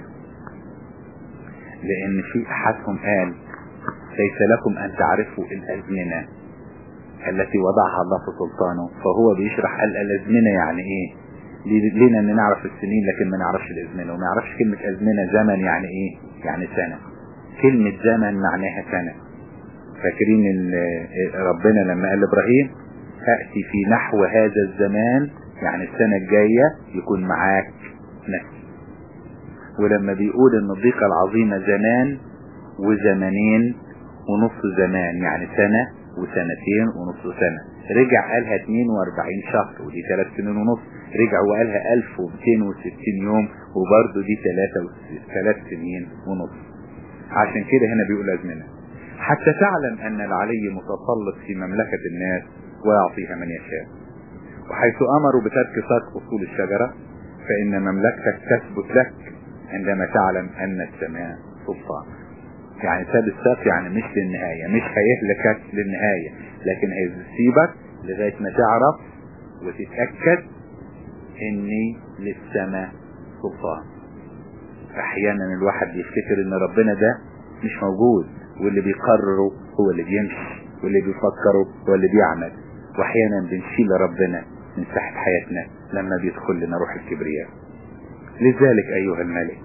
لأن في أحدهم قال ليس لكم أن تعرفوا الأزمنة التي وضعها الله في سلطانه فهو بيشرح قال الأزمنة يعني إيه لينا أن نعرف السنين لكن ما نعرفش الأزمنة وما نعرفش كلمة أزمنة زمن يعني إيه يعني سنة كلمة زمن معناها سنة فاكرين ربنا لما قال لإبراهيم أأتي في نحو هذا الزمان يعني السنة الجاية يكون معاك نفس ولما بيقول ان الضيقة العظيمة زمان وزمانين ونص زمان يعني سنة وسنتين ونص سنة رجع قالها 42 شهر ودي 3 سنين ونص رجع وقالها 1260 يوم وبرضه دي 3 سنين ونص عشان كده هنا بيقول أزمنة حتى تعلم أن العلي متسلط في مملكة الناس ويعطيها من يشاء وحيث أمروا بترك ساق أصول الشجرة فإن مملكتك تثبت لك عندما تعلم أن السماء سلطان يعني ساب الساق يعني مش للنهاية مش هيهلكك للنهاية لكن هيسيبك لغاية ما تعرف وتتأكد ان للسماء سلطان احيانا الواحد يفتكر ان ربنا ده مش موجود واللي بيقرره هو اللي بيمشي واللي بيفكره هو اللي بيعمل واحيانا بنشيل ربنا من ساحة حياتنا لما بيدخل لنا روح الكبرياء لذلك ايها الملك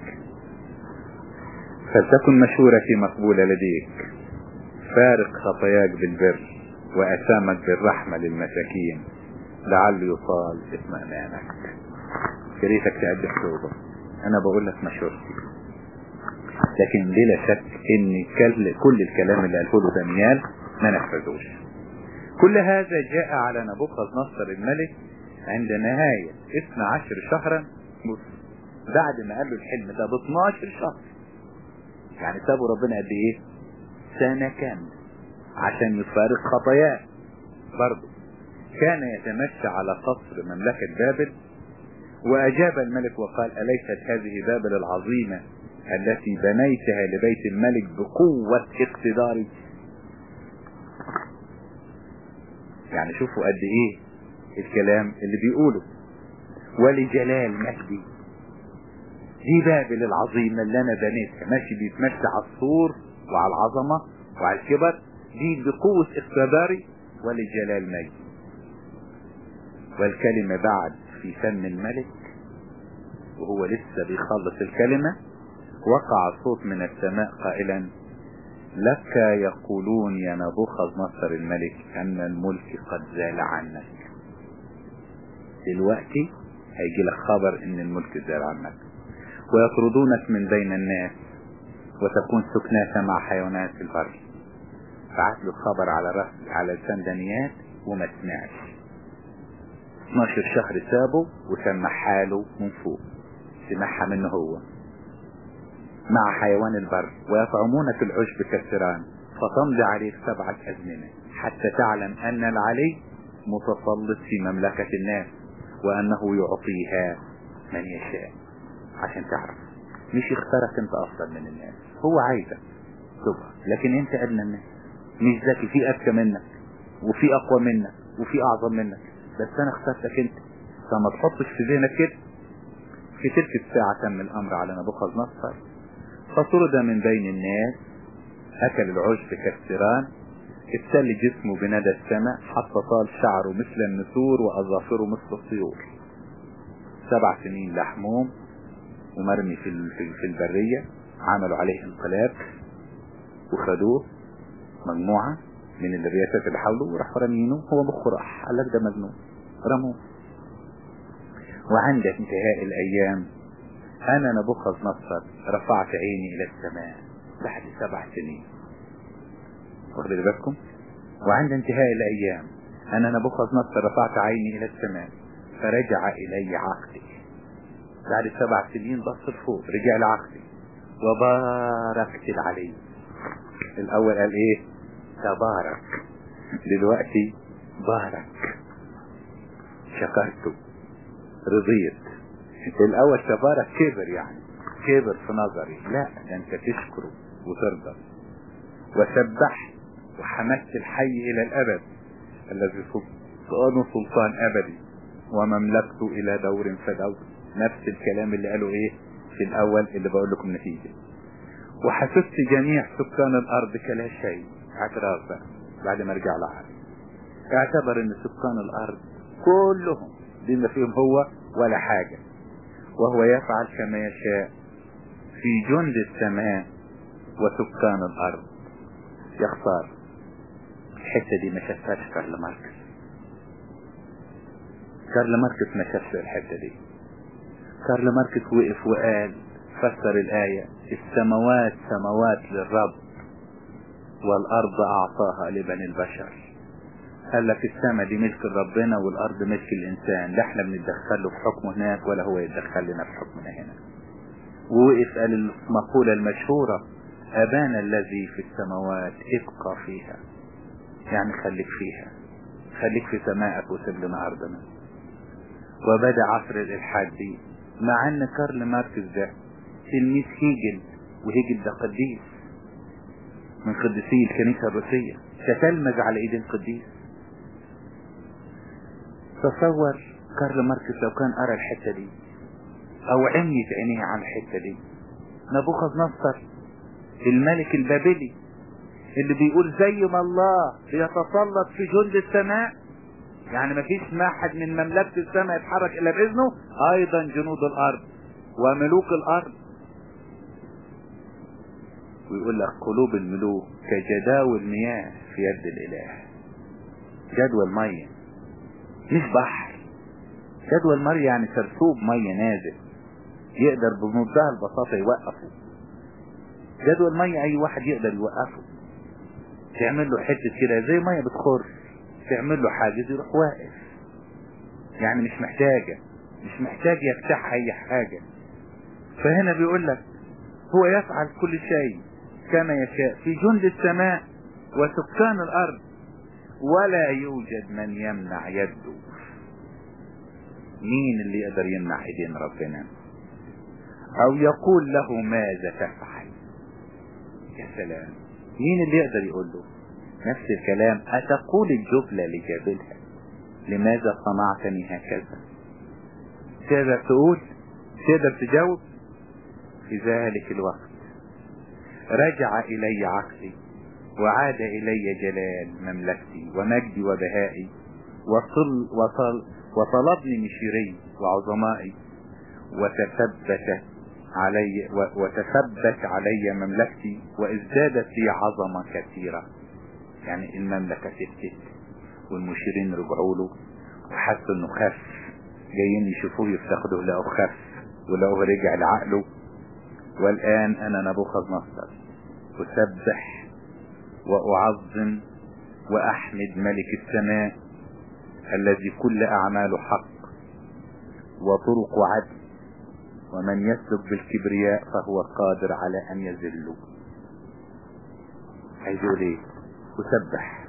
فلتكن مشورتي مقبولة لديك فارق خطاياك بالبر وأسامك بالرحمة للمساكين لعل يطال اسم أمامك ياريتك تقدم توبة أنا بقول لك مشورتي لكن بلا شك إن كل الكلام اللي قاله له دانيال ما نفذوش كل هذا جاء على نبوخذ نصر الملك عند نهاية 12 شهرا بعد ما قال له الحلم ده ب 12 شهر يعني سابوا ربنا قد ايه سنة كاملة عشان يفارق خطاياه برضه كان يتمشى على قصر مملكة بابل وأجاب الملك وقال أليست هذه بابل العظيمة التي بنيتها لبيت الملك بقوة اقتداري يعني شوفوا قد ايه الكلام اللي بيقوله ولجلال مجدي دي بابل العظيمة اللي انا بنيتها ماشي بيتمشى على السور وعلى العظمة وعلى الكبر دي بقوة اقتداري ولجلال مجدي والكلمة بعد في فم الملك وهو لسه بيخلص الكلمة وقع صوت من السماء قائلا لك يقولون يا نبوخذ نصر الملك ان الملك قد زال عنك دلوقتي هيجي لك خبر ان الملك زال عنك ويطردونك من بين الناس وتكون سكناك مع حيوانات البر بعت له خبر على رأس على لسان دانيال وما سمعش 12 شهر سابه وسمع حاله من فوق سمعها منه هو مع حيوان البر ويطعمونك العشب كالسران فتمضي عليك سبعة أزمنة حتى تعلم أن العلي متسلط في مملكة الناس وأنه يعطيها من يشاء عشان تعرف مش يختارك انت أفضل من الناس هو عايزك تبقى لكن انت أدنى الناس مش ذكي في أذكى منك وفي أقوى منك وفي أعظم منك بس أنا اخترتك انت فما تحطش في ذهنك كده في تلك الساعة تم الأمر على نبوخذ نصر فطرد من بين الناس أكل العشب كالسران ابتل جسمه بندى السماء حتى طال شعره مثل النسور وأظافره مثل الطيور سبع سنين لحموم ومرمي في في البرية عملوا عليه انقلاب وخدوه مجموعة من الرياسات اللي حوله وراحوا رامينه هو مخه راح قال لك ده مجنون رموه وعند انتهاء الايام انا نبوخذ نصر رفعت عيني الى السماء بعد سبع سنين واخدوا بالكم وعند انتهاء الايام انا نبوخذ نصر رفعت عيني الى السماء فرجع الي عقلي بعد سبع سنين بص لفوق رجع لعقلي وباركت عليه الاول قال ايه تبارك دلوقتي بارك شكرته رضيت الاول تبارك كبر يعني كبر في نظري لا ده انت تشكره وترضى وسبح وحمدت الحي الى الابد الذي سلطانه سلطان ابدي ومملكته الى دور فدور نفس الكلام اللي قاله ايه في الاول اللي بقول لكم نتيجه وحسبت جميع سكان الارض كلا شيء اعتراف بقى بعد ما رجع لعقل اعتبر ان سكان الارض كلهم بما فيهم هو ولا حاجة وهو يفعل كما يشاء في جند السماء وسكان الارض يختار الحتة دي ما شافهاش كارل ماركس كارل ماركس ما شافش الحتة دي كارل ماركس وقف وقال فسر الآية السماوات سماوات للرب والأرض أعطاها لبني البشر قال لك السماء دي ملك ربنا والأرض ملك الإنسان لا احنا بنتدخل له في حكمه هناك ولا هو يتدخل لنا في حكمنا هنا ووقف قال المقولة المشهورة أبانا الذي في السماوات ابقى فيها يعني خليك فيها خليك في سمائك وسيب لنا أرضنا وبدأ عصر الإلحاد دي مع أن كارل ماركس ده تلميذ هيجل وهيجل ده قديس من قديسي الكنيسة الروسية تتلمذ على ايد القديس تصور كارل ماركس لو كان ارى الحتة دي او عميت عينيه على الحتة دي نبوخذ نصر الملك البابلي اللي بيقول زي ما الله بيتسلط في جند السماء يعني مفيش واحد من مملكة السماء يتحرك الا باذنه ايضا جنود الارض وملوك الارض ويقول لك قلوب الملوك كجداول مياه في يد الاله جدول مية مش بحر جدول مية يعني سرسوب مية نازل يقدر بمنتهى البساطة يوقفه جدول مية اي واحد يقدر يوقفه تعمل له حتة كده زي مية بتخر تعمل له حاجز يروح واقف يعني مش محتاجة مش محتاج يفتح اي حاجة فهنا بيقول لك هو يفعل كل شيء كما يشاء في جند السماء وسكان الارض ولا يوجد من يمنع يده مين اللي يقدر يمنع ايدين ربنا او يقول له ماذا تفعل يا سلام مين اللي يقدر يقول له نفس الكلام اتقول الجبلة لجابلها لماذا صنعتني هكذا تقدر تقول تقدر تجاوب في ذلك الوقت رجع الي عقلي وعاد الي جلال مملكتي ومجدي وبهائي وطل وطل وطلبني مشيري وعظمائي وتثبت علي وتثبت علي مملكتي وازدادت لي عظمة كثيرة يعني المملكة ثبتت والمشيرين رجعوا له وحسوا انه خف جايين يشوفوه يفتقدوه لقوا خف ولقوه رجع لعقله والآن أنا نبوخذ نصر أسبح وأعظم وأحمد ملك السماء الذي كل أعماله حق وطرق عدل ومن يسلك بالكبرياء فهو قادر على أن يذله عايز يقول ايه أسبح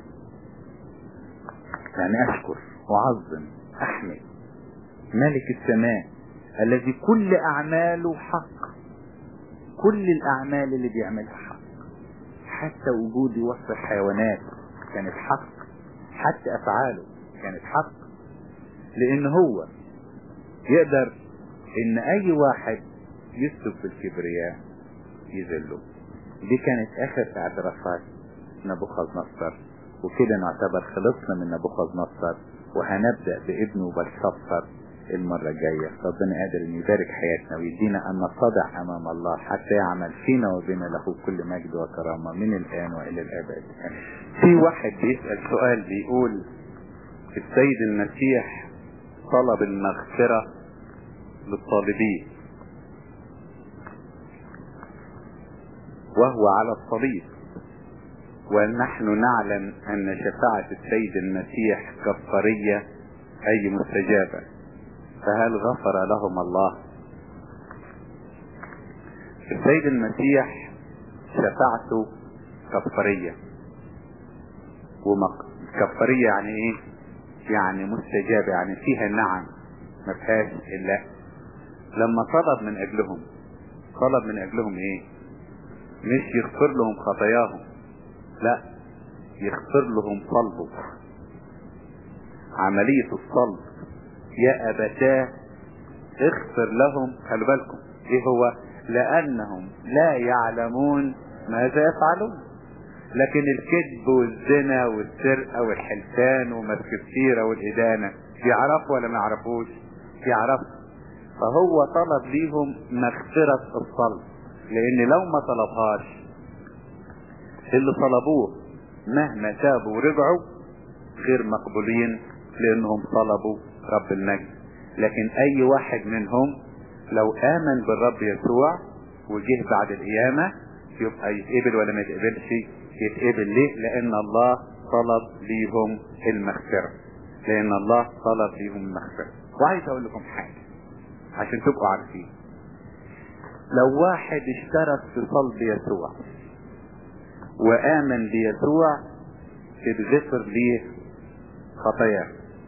يعني أشكر وأعظم أحمد ملك السماء الذي كل أعماله حق كل الأعمال اللي بيعملها حق حتى وجودي وسط الحيوانات كانت حق حتى أفعاله كانت حق لأن هو يقدر إن أي واحد يسلك بالكبرياء يذله دي كانت آخر اعترافات نبوخذ نصر وكده نعتبر خلصنا من نبوخذ نصر وهنبدأ بابنه بلشفر المرة الجاية ربنا قادر ان يبارك حياتنا ويدينا ان نتضع امام الله حتى يعمل فينا وبنا له كل مجد وكرامة من الان والى الابد في واحد بيسأل سؤال بيقول السيد المسيح طلب المغفرة للطالبين وهو على الصليب ونحن نعلم ان شفاعة السيد المسيح كفارية اي مستجابة فهل غفر لهم الله السيد المسيح شفاعته كفارية وكفارية يعني ايه يعني مستجابة يعني فيها نعم ما فيهاش الا لما طلب من اجلهم طلب من اجلهم ايه مش يغفر لهم خطاياهم لا يغفر لهم صلبه عملية الصلب يا أبتاه اغفر لهم خلوا بالكم ايه هو لأنهم لا يعلمون ماذا يفعلون لكن الكذب والزنا والسرقة والحلفان ومسك السيرة والإدانة يعرفوا ولا ما يعرفوش يعرفوا فهو طلب ليهم مغفرة الصلب لأن لو ما طلبهاش اللي طلبوه مهما تابوا ورجعوا غير مقبولين لأنهم طلبوا رب المجد لكن أي واحد منهم لو آمن بالرب يسوع وجه بعد القيامة يبقى يتقبل ولا ما يتقبلش يتقبل ليه لان الله طلب ليهم المغفرة لان الله طلب ليهم المغفرة وعايز اقول لكم حاجة عشان تبقوا عارفين لو واحد اشترك في صلب يسوع وامن بيسوع تتغفر ليه خطاياه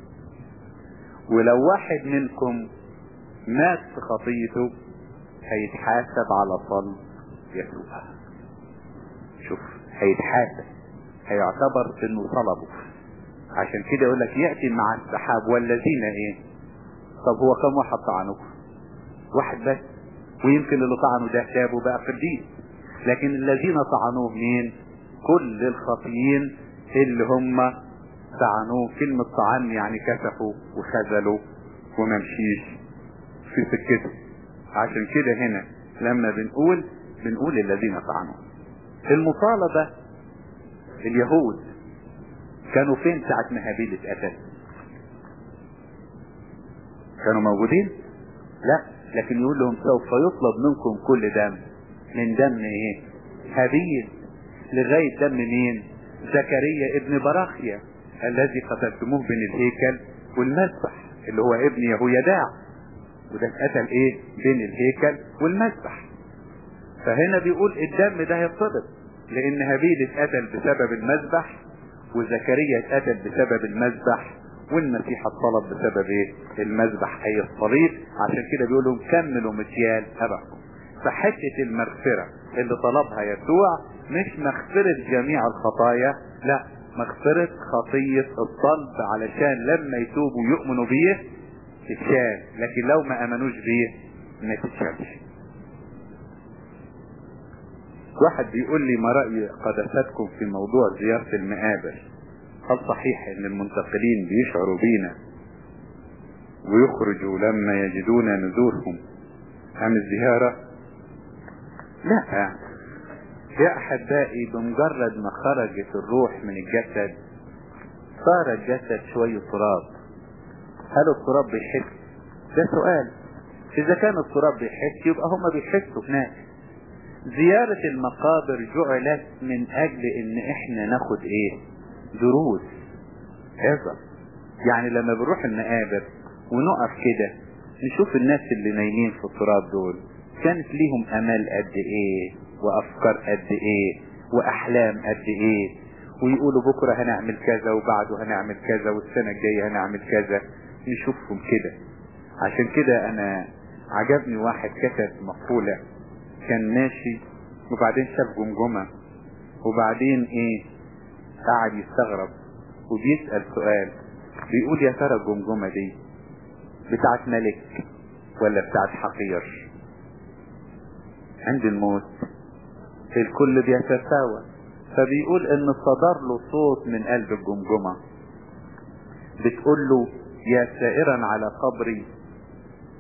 ولو واحد منكم مات في خطيته هيتحاسب على صلب يسوع شوف هيتحاسب هيعتبر انه طلبه عشان كده يقول لك ياتي مع السحاب والذين ايه طب هو كم واحد طعنه واحد بس ويمكن اللي طعنه ده تاب وبقى قديس لكن الذين طعنوه مين كل الخطيين اللي هم طعنوه كلمة طعن يعني كسفوا وخذلوا وما مشيش في سكته عشان كده هنا لما بنقول بنقول الذين طعنوه المطالبة اليهود كانوا فين ساعة ما هابيل اتقتل كانوا موجودين لا لكن يقول لهم سوف يطلب منكم كل دم من دم ايه هابيل لغاية دم مين زكريا ابن براخيا الذي قتلتموه بين الهيكل والمسبح اللي هو ابن يهويداع وده اتقتل ايه بين الهيكل والمسبح فهنا بيقول الدم ده هيطلب لان هابيل اتقتل بسبب المذبح وزكريا اتقتل بسبب المذبح والمسيح اتطلب بسبب ايه المذبح اي الصليب عشان كده بيقول لهم كملوا مكيال ابعكم فحته المغفره اللي طلبها يسوع مش مغفره جميع الخطايا لا مغفره خطيه الصلب علشان لما يتوبوا ويؤمنوا بيه تتشال لكن لو ما امنوش بيه ما تتشالش واحد بيقول لي ما رأي قداستكم في موضوع زيارة المقابر هل صحيح ان المنتقلين بيشعروا بينا ويخرجوا لما يجدون نزورهم ام الزيارة لا يا احبائي بمجرد ما خرجت الروح من الجسد صار الجسد شوية تراب هل التراب بيحس ده سؤال اذا كان التراب بيحس يبقى هم بيحسوا هناك زيارة المقابر جعلت من اجل ان احنا ناخد ايه دروس عظة يعني لما بنروح المقابر ونقف كده نشوف الناس اللي نايمين في التراب دول كانت ليهم امال قد ايه وافكار قد ايه واحلام قد ايه ويقولوا بكرة هنعمل كذا وبعده هنعمل كذا والسنة الجاية هنعمل كذا نشوفهم كده عشان كده انا عجبني واحد كتب مقولة كان ماشي وبعدين شاف جمجمة وبعدين ايه قعد يستغرب وبيسأل سؤال بيقول يا ترى الجمجمة دي بتاعت ملك ولا بتاعت حقير عند الموت الكل بيتساوى فبيقول ان صدر له صوت من قلب الجمجمة بتقول له يا سائرا على قبري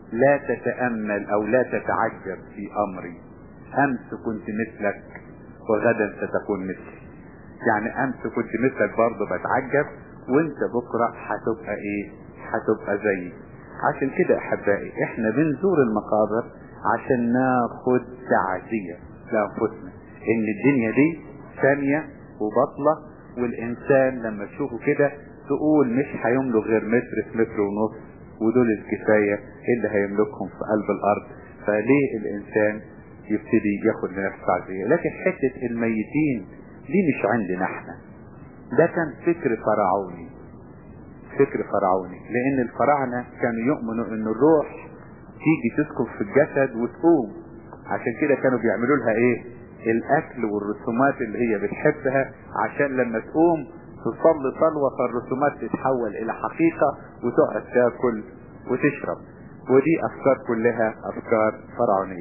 لا تتأمل او لا تتعجب في امري امس كنت مثلك وغدا ستكون مثلي يعني امس كنت مثلك برضه بتعجب وانت بكرة هتبقى ايه هتبقى زيي عشان كده احبائي احنا بنزور المقابر عشان ناخد تعزية لانفسنا ان الدنيا دي ثانية وبطلة والانسان لما تشوفه كده تقول مش هيملك غير متر في متر ونص ودول الكفاية اللي هيملكهم في قلب الارض فليه الانسان يبتدي ياخد لنفسه تعزية لكن حتة الميتين دي مش عندنا احنا ده كان فكر فرعوني فكر فرعوني لان الفراعنة كانوا يؤمنوا ان الروح تيجي تسكن في الجسد وتقوم عشان كده كانوا بيعملوا لها ايه الاكل والرسومات اللي هي بتحبها عشان لما تقوم تصلي صلوة فالرسومات تتحول الى حقيقة وتقعد تاكل وتشرب ودي افكار كلها افكار فرعونية